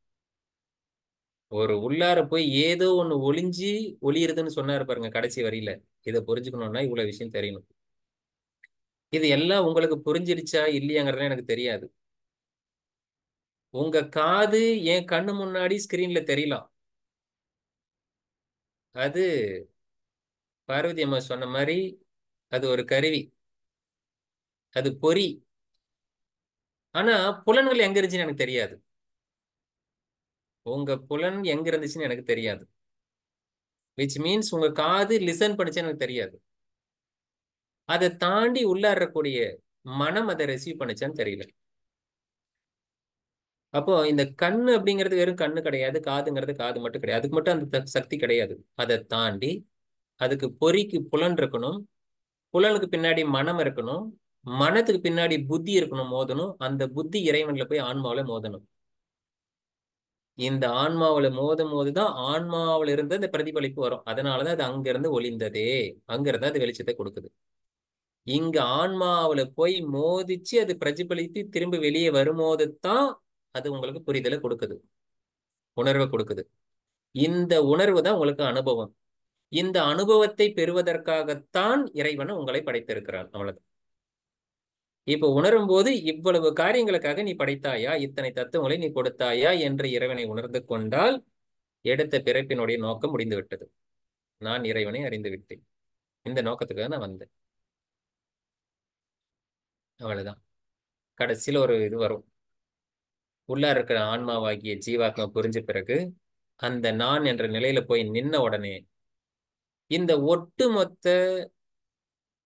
Speaker 1: ஒரு உள்ளார போய் ஏதோ ஒண்ணு ஒளிஞ்சு ஒளியுறதுன்னு சொன்னாரு பாருங்க கடைசி வரியில இதை புரிஞ்சுக்கணும்னா இவ்வளவு விஷயம் தெரியணும் இது எல்லாம் உங்களுக்கு புரிஞ்சிருச்சா இல்லையாங்கிறது எனக்கு தெரியாது உங்க காது என் கண்ணு முன்னாடி ஸ்கிரீன்ல தெரியலாம் அது பார்வதி அம்மா சொன்ன மாதிரி அது ஒரு கருவி அது பொறி ஆனா புலன்கள் எங்க இருந்துச்சுன்னு எனக்கு தெரியாது உங்க புலன் எங்க இருந்துச்சுன்னு எனக்கு தெரியாது விச் மீன்ஸ் உங்க காது லிசன் பண்ணிச்சுன்னு எனக்கு தெரியாது அதை தாண்டி உள்ளாடக்கூடிய மனம் அதை ரிசீவ் பண்ணிச்சான்னு தெரியல அப்போ இந்த கண்ணு அப்படிங்கிறது வெறும் கண்ணு கிடையாது காதுங்கிறது காது மட்டும் கிடையாது அதுக்கு மட்டும் அந்த சக்தி கிடையாது அதை தாண்டி அதுக்கு பொறிக்கு புலன் இருக்கணும் புலனுக்கு பின்னாடி மனம் இருக்கணும் மனத்துக்கு பின்னாடி புத்தி இருக்கணும் மோதணும் அந்த புத்தி இறைவன்ல போய் ஆன்மாவில மோதணும் இந்த ஆன்மாவில மோதும் போதுதான் ஆன்மாவில இருந்து அந்த பிரதிபலிப்பு வரும் அதனாலதான் அது அங்கிருந்து ஒளிந்ததே அங்கிருந்து அது வெளிச்சத்தை கொடுக்குது இங்க ஆன்மாவில போய் மோதிச்சு அது பிரதிபலித்து திரும்ப வெளியே வரும்போது தான் அது உங்களுக்கு புரிதலை கொடுக்குது உணர்வை கொடுக்குது இந்த உணர்வு தான் உங்களுக்கு அனுபவம் இந்த அனுபவத்தை பெறுவதற்காகத்தான் இறைவன் உங்களை படைத்திருக்கிறான் அவ்வளவு இப்ப உணரும் போது இவ்வளவு காரியங்களுக்காக நீ படைத்தாயா இத்தனை தத்துவங்களை நீ கொடுத்தாயா என்று இறைவனை உணர்ந்து கொண்டால் எடுத்த பிறப்பினுடைய நோக்கம் முடிந்து விட்டது நான் இறைவனை அறிந்து விட்டேன் இந்த நோக்கத்துக்காக நான் வந்தேன் அவ்வளவுதான் கடைசியில ஒரு இது வரும் உள்ள இருக்கிற ஆன்மாவாகிய ஜீவாத்மா புரிஞ்ச பிறகு அந்த நான் என்ற நிலையில போய் நின்ன உடனே இந்த ஒட்டுமொத்த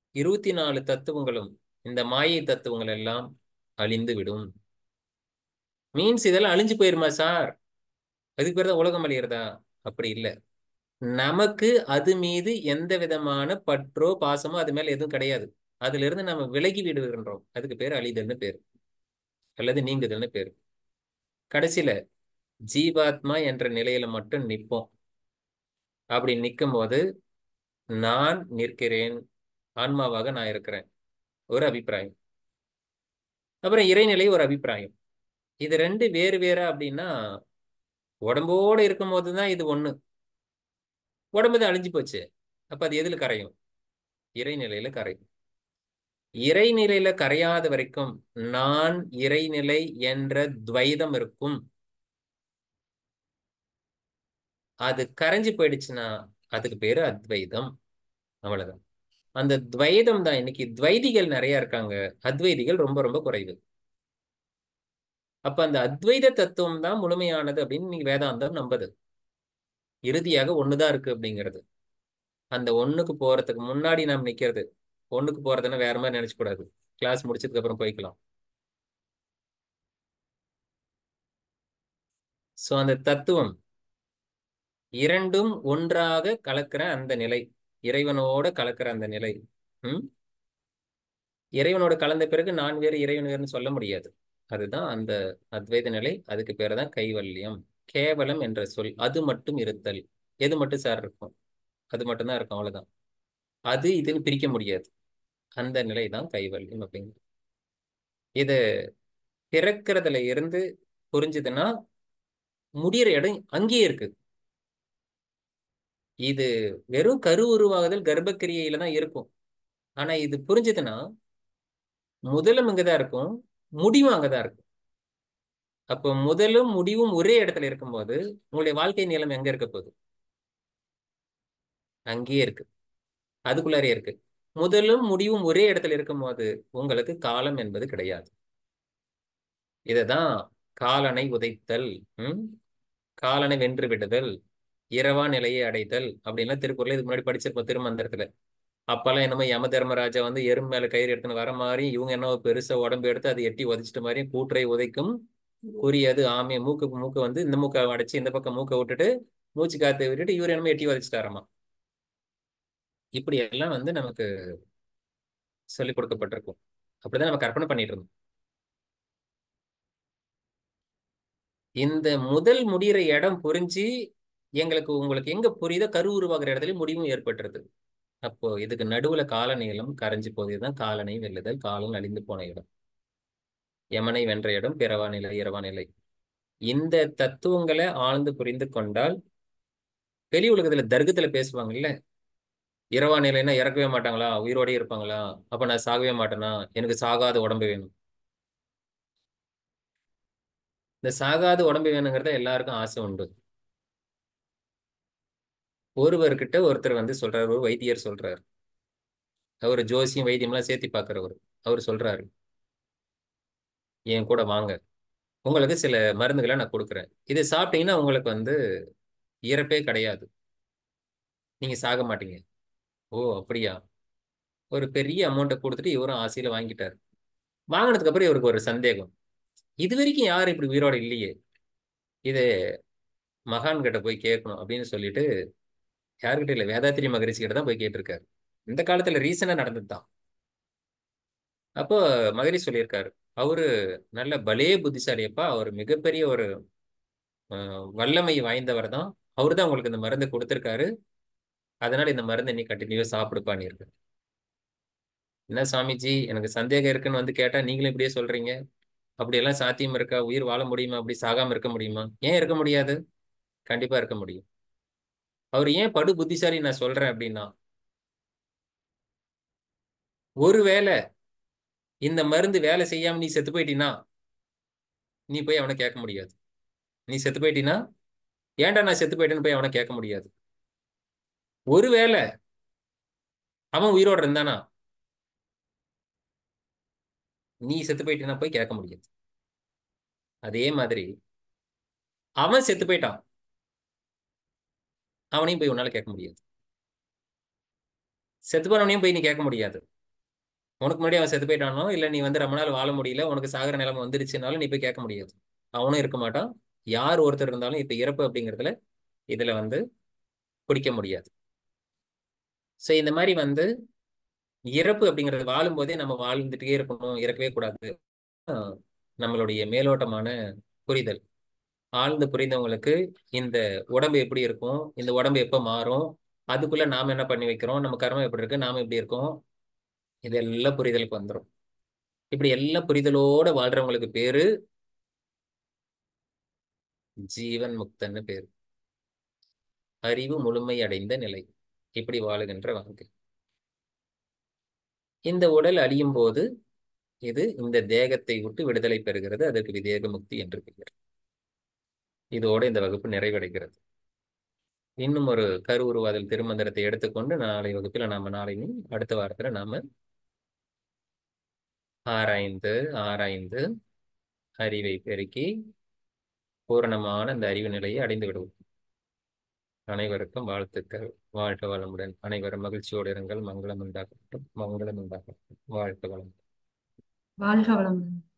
Speaker 1: இருபத்தி நாலு தத்துவங்களும் இந்த மாயை தத்துவங்கள் எல்லாம் அழிந்து விடும் மீன்ஸ் இதெல்லாம் அழிஞ்சு போயிருமா சார் அதுக்கு பேர் தான் உலகம் அழியிறதா அப்படி இல்லை நமக்கு அது மீது எந்த விதமான பற்றோ பாசமோ அது மேல எதுவும் கிடையாது அதுல இருந்து நம்ம விலகி விடுகின்றோம் அதுக்கு பேர் அழிதல்னு பேர் அல்லது நீங்குதல்னு பேர் கடைசியில ஜீவாத்மா என்ற நிலையில மட்டும் நிற்போம் அப்படி நிற்கும் போது நான் நிற்கிறேன் ஆன்மாவாக நான் இருக்கிறேன் ஒரு அபிப்பிராயம் அப்புறம் இறைநிலை ஒரு அபிப்பிராயம் இது ரெண்டு வேறு வேறா அப்படின்னா உடம்போடு இருக்கும் போது தான் இது ஒண்ணு உடம்பு தான் அழிஞ்சு போச்சு அப்ப அது எதுல கரையும் இறைநிலையில கரையும் இறைநிலையில கரையாத வரைக்கும் நான் இறைநிலை என்ற துவைதம் இருக்கும் அது கரைஞ்சு போயிடுச்சுன்னா அதுக்கு பேரு அத்வைதம் அவ்வளவுதான் அந்த துவைதம் தான் இன்னைக்கு துவைதிகள் நிறைய இருக்காங்க அத்வைதிகள் ரொம்ப ரொம்ப குறைவு அப்ப அந்த அத்வைத தத்துவம் தான் முழுமையானது அப்படின்னு நீங்க வேதாந்தம் நம்புது இறுதியாக ஒண்ணுதான் இருக்கு அப்படிங்கிறது அந்த ஒண்ணுக்கு போறதுக்கு முன்னாடி நாம் நிக்கிறது ஒண்ணுக்கு போறதுன்னா வேற மாதிரி நினைச்சு கூடாது கிளாஸ் முடிச்சதுக்கு அப்புறம் போய்க்கலாம் சோ அந்த தத்துவம் இரண்டும் ஒன்றாக கலக்கிற அந்த நிலை இறைவனோட கலக்கிற அந்த நிலை ம் இறைவனோட கலந்த பிறகு நான் வேறு இறைவன் வேறுனு சொல்ல முடியாது அதுதான் அந்த அத்வைத நிலை அதுக்கு பேர் தான் கைவல்யம் கேவலம் என்ற சொல் அது மட்டும் இருத்தல் எது மட்டும் சார் இருக்கும் அது மட்டும்தான் இருக்கும் அவ்வளவுதான் அது இதுன்னு பிரிக்க முடியாது அந்த நிலை தான் கைவல்யம் அப்படிங்கிறது இது பிறக்கிறதுல இருந்து புரிஞ்சுதுன்னா முடியிற இடம் அங்கேயே இருக்கு இது வெறும் கரு உருவாகுதல் கர்ப்பக்கிரியையில தான் இருக்கும் ஆனா இது புரிஞ்சுதுன்னா முதலும் இங்கதான் இருக்கும் முடிவும் அங்கதான் இருக்கும் அப்போ முதலும் முடிவும் ஒரே இடத்துல இருக்கும்போது உங்களுடைய வாழ்க்கை நிலம் எங்க இருக்க போகுது அங்கேயே இருக்கு அதுக்குள்ளாரே இருக்கு முதலும் முடிவும் ஒரே இடத்துல இருக்கும்போது உங்களுக்கு காலம் என்பது கிடையாது இததான் காலனை உதைத்தல் உம் காலனை வென்று விடுதல் இரவா நிலையை அடைதல் அப்படின்லாம் திருக்குறள் இதுக்கு முன்னாடி படிச்சிருப்போம் திருமந்திரத்துல அப்பெல்லாம் என்னமோ யம தர்மராஜா வந்து எறும்பு மேல கயிறு எடுத்துன்னு வர மாதிரி இவங்க என்ன பெருசா உடம்பு எடுத்து அதை எட்டி உதைச்சிட்ட மாதிரி கூற்றை உதைக்கும் குறியது ஆமே மூக்கு மூக்கு வந்து இந்த மூக்கை அடைச்சு இந்த பக்கம் மூக்கை விட்டுட்டு மூச்சு காத்து விட்டுட்டு இவர் என்னமோ எட்டி உதைச்சிட்டாராமா இப்படி எல்லாம் வந்து நமக்கு சொல்லிக் கொடுக்கப்பட்டிருக்கும் அப்படிதான் நம்ம கற்பனை பண்ணிட்டு இருந்தோம் இந்த முதல் முடிகிற இடம் புரிஞ்சு எங்களுக்கு உங்களுக்கு எங்க புரியுதோ கரு உருவாகிற இடத்துல முடிவும் ஏற்பட்டுருது அப்போ இதுக்கு நடுவுல கால நீளம் கரைஞ்சு போகுதுதான் காலனை வெல்லுதல் காலம் அழிந்து போன இடம் யமனை வென்ற இடம் பிறவா நிலை இரவா நிலை இந்த தத்துவங்களை ஆழ்ந்து புரிந்து கொண்டால் வெளி உலகத்துல தர்க்கத்துல பேசுவாங்கல்ல இரவா நிலைன்னா இறக்கவே மாட்டாங்களா உயிரோடயே இருப்பாங்களா அப்ப நான் சாகவே மாட்டேனா எனக்கு சாகாத உடம்பு வேணும் இந்த சாகாத உடம்பு வேணுங்கிறத எல்லாருக்கும் ஆசை உண்டு ஒருவர்கிட்ட ஒருத்தர் வந்து சொல்றாரு ஒரு வைத்தியர் சொல்றாரு அவர் ஜோசியம் வைத்தியம்லாம் சேர்த்தி பார்க்கிறவர் அவர் சொல்றாரு என் கூட வாங்க உங்களுக்கு சில மருந்துகளை நான் கொடுக்குறேன் இதை சாப்பிட்டீங்கன்னா உங்களுக்கு வந்து இறப்பே கிடையாது நீங்க சாக மாட்டீங்க ஓ அப்படியா ஒரு பெரிய அமௌண்ட்டை கொடுத்துட்டு இவரும் ஆசையில வாங்கிட்டார் வாங்கினதுக்கு அப்புறம் இவருக்கு ஒரு சந்தேகம் இது வரைக்கும் யாரும் இப்படி உயிரோட இல்லையே இது மகான் கிட்ட போய் கேட்கணும் அப்படின்னு சொல்லிட்டு யாருக்கிட்ட இல்லை வேதாத்திரி மகரிஷி கிட்ட தான் போய் கேட்டிருக்காரு இந்த காலத்துல ரீசனா நடந்தது தான் அப்போ மகரிஷி சொல்லியிருக்காரு அவரு நல்ல பலே புத்திசாலியப்பா அவர் மிகப்பெரிய ஒரு வல்லமை வாய்ந்தவர் தான் அவரு தான் உங்களுக்கு இந்த மருந்து கொடுத்துருக்காரு அதனால இந்த மருந்து நீ கண்டினியூவா சாப்பிடுப்பான்னு இருக்கு என்ன சாமிஜி எனக்கு சந்தேகம் இருக்குன்னு வந்து கேட்டா நீங்களும் இப்படியே சொல்றீங்க அப்படியெல்லாம் சாத்தியம் இருக்கா உயிர் வாழ முடியுமா அப்படி சாகாம இருக்க முடியுமா ஏன் இருக்க முடியாது கண்டிப்பா இருக்க முடியும் அவர் ஏன் படு புத்திசாலி நான் சொல்றேன் அப்படின்னா ஒருவேளை இந்த மருந்து வேலை செய்யாம நீ செத்து போயிட்டீன்னா நீ போய் அவனை கேட்க முடியாது நீ செத்து போயிட்டீன்னா ஏன்டா நான் செத்து போயிட்டேன்னு போய் அவனை கேட்க முடியாது ஒருவேளை அவன் உயிரோட இருந்தானா நீ செத்து போயிட்டீன்னா போய் கேட்க முடியாது அதே மாதிரி அவன் செத்து போயிட்டான் அவனையும் போய் உன்னால கேட்க முடியாது செத்து போனவனையும் போய் நீ கேட்க முடியாது உனக்கு முன்னாடி அவன் செத்து போயிட்டானோ இல்ல நீ வந்து ரொம்ப நாள் வாழ முடியல உனக்கு சாகர நிலைமை வந்துருச்சுனாலும் நீ போய் கேட்க முடியாது அவனும் இருக்க மாட்டான் யார் ஒருத்தர் இருந்தாலும் இப்ப இறப்பு அப்படிங்கிறதுல இதுல வந்து பிடிக்க முடியாது சோ இந்த மாதிரி வந்து இறப்பு அப்படிங்கிறது வாழும்போதே நம்ம வாழ்ந்துட்டே இருக்கணும் இறக்கவே கூடாது ஆஹ் நம்மளுடைய மேலோட்டமான புரிதல் ஆழ்ந்து புரிந்தவங்களுக்கு இந்த உடம்பு எப்படி இருக்கும் இந்த உடம்பு எப்ப மாறும் அதுக்குள்ள நாம என்ன பண்ணி வைக்கிறோம் நம்ம கர்மம் எப்படி இருக்கு நாம எப்படி இருக்கோம் இதெல்லாம் புரிதலுக்கு வந்துடும் இப்படி எல்லா புரிதலோட வாழ்றவங்களுக்கு பேரு ஜீவன் முக்தன்னு பேரு அறிவு முழுமை அடைந்த நிலை இப்படி வாழுகின்ற வாழ்க்கை இந்த உடல் அழியும் போது இது இந்த தேகத்தை விட்டு விடுதலை பெறுகிறது அதற்கு விதேக முக்தி என்று பெயர் இதோடு இந்த வகுப்பு நிறைவடைகிறது இன்னும் ஒரு கரு உருவாதல் திருமந்திரத்தை எடுத்துக்கொண்டு நாளை வகுப்பில் நாம நாளை அடுத்த வாரத்துல நாம ஆராய்ந்து ஆராய்ந்து அறிவை பெருக்கி பூரணமான அந்த அறிவு நிலையை அடைந்து விடுவோம் அனைவருக்கும் வாழ்த்துக்கள் வாழ்க வளமுடன் அனைவரும் மகிழ்ச்சியோடு இருங்கள் மங்களம் உண்டாகட்டும் மங்களம் உண்டாகட்டும் வாழ்க வளம்
Speaker 2: வாழ்க வளமுடன்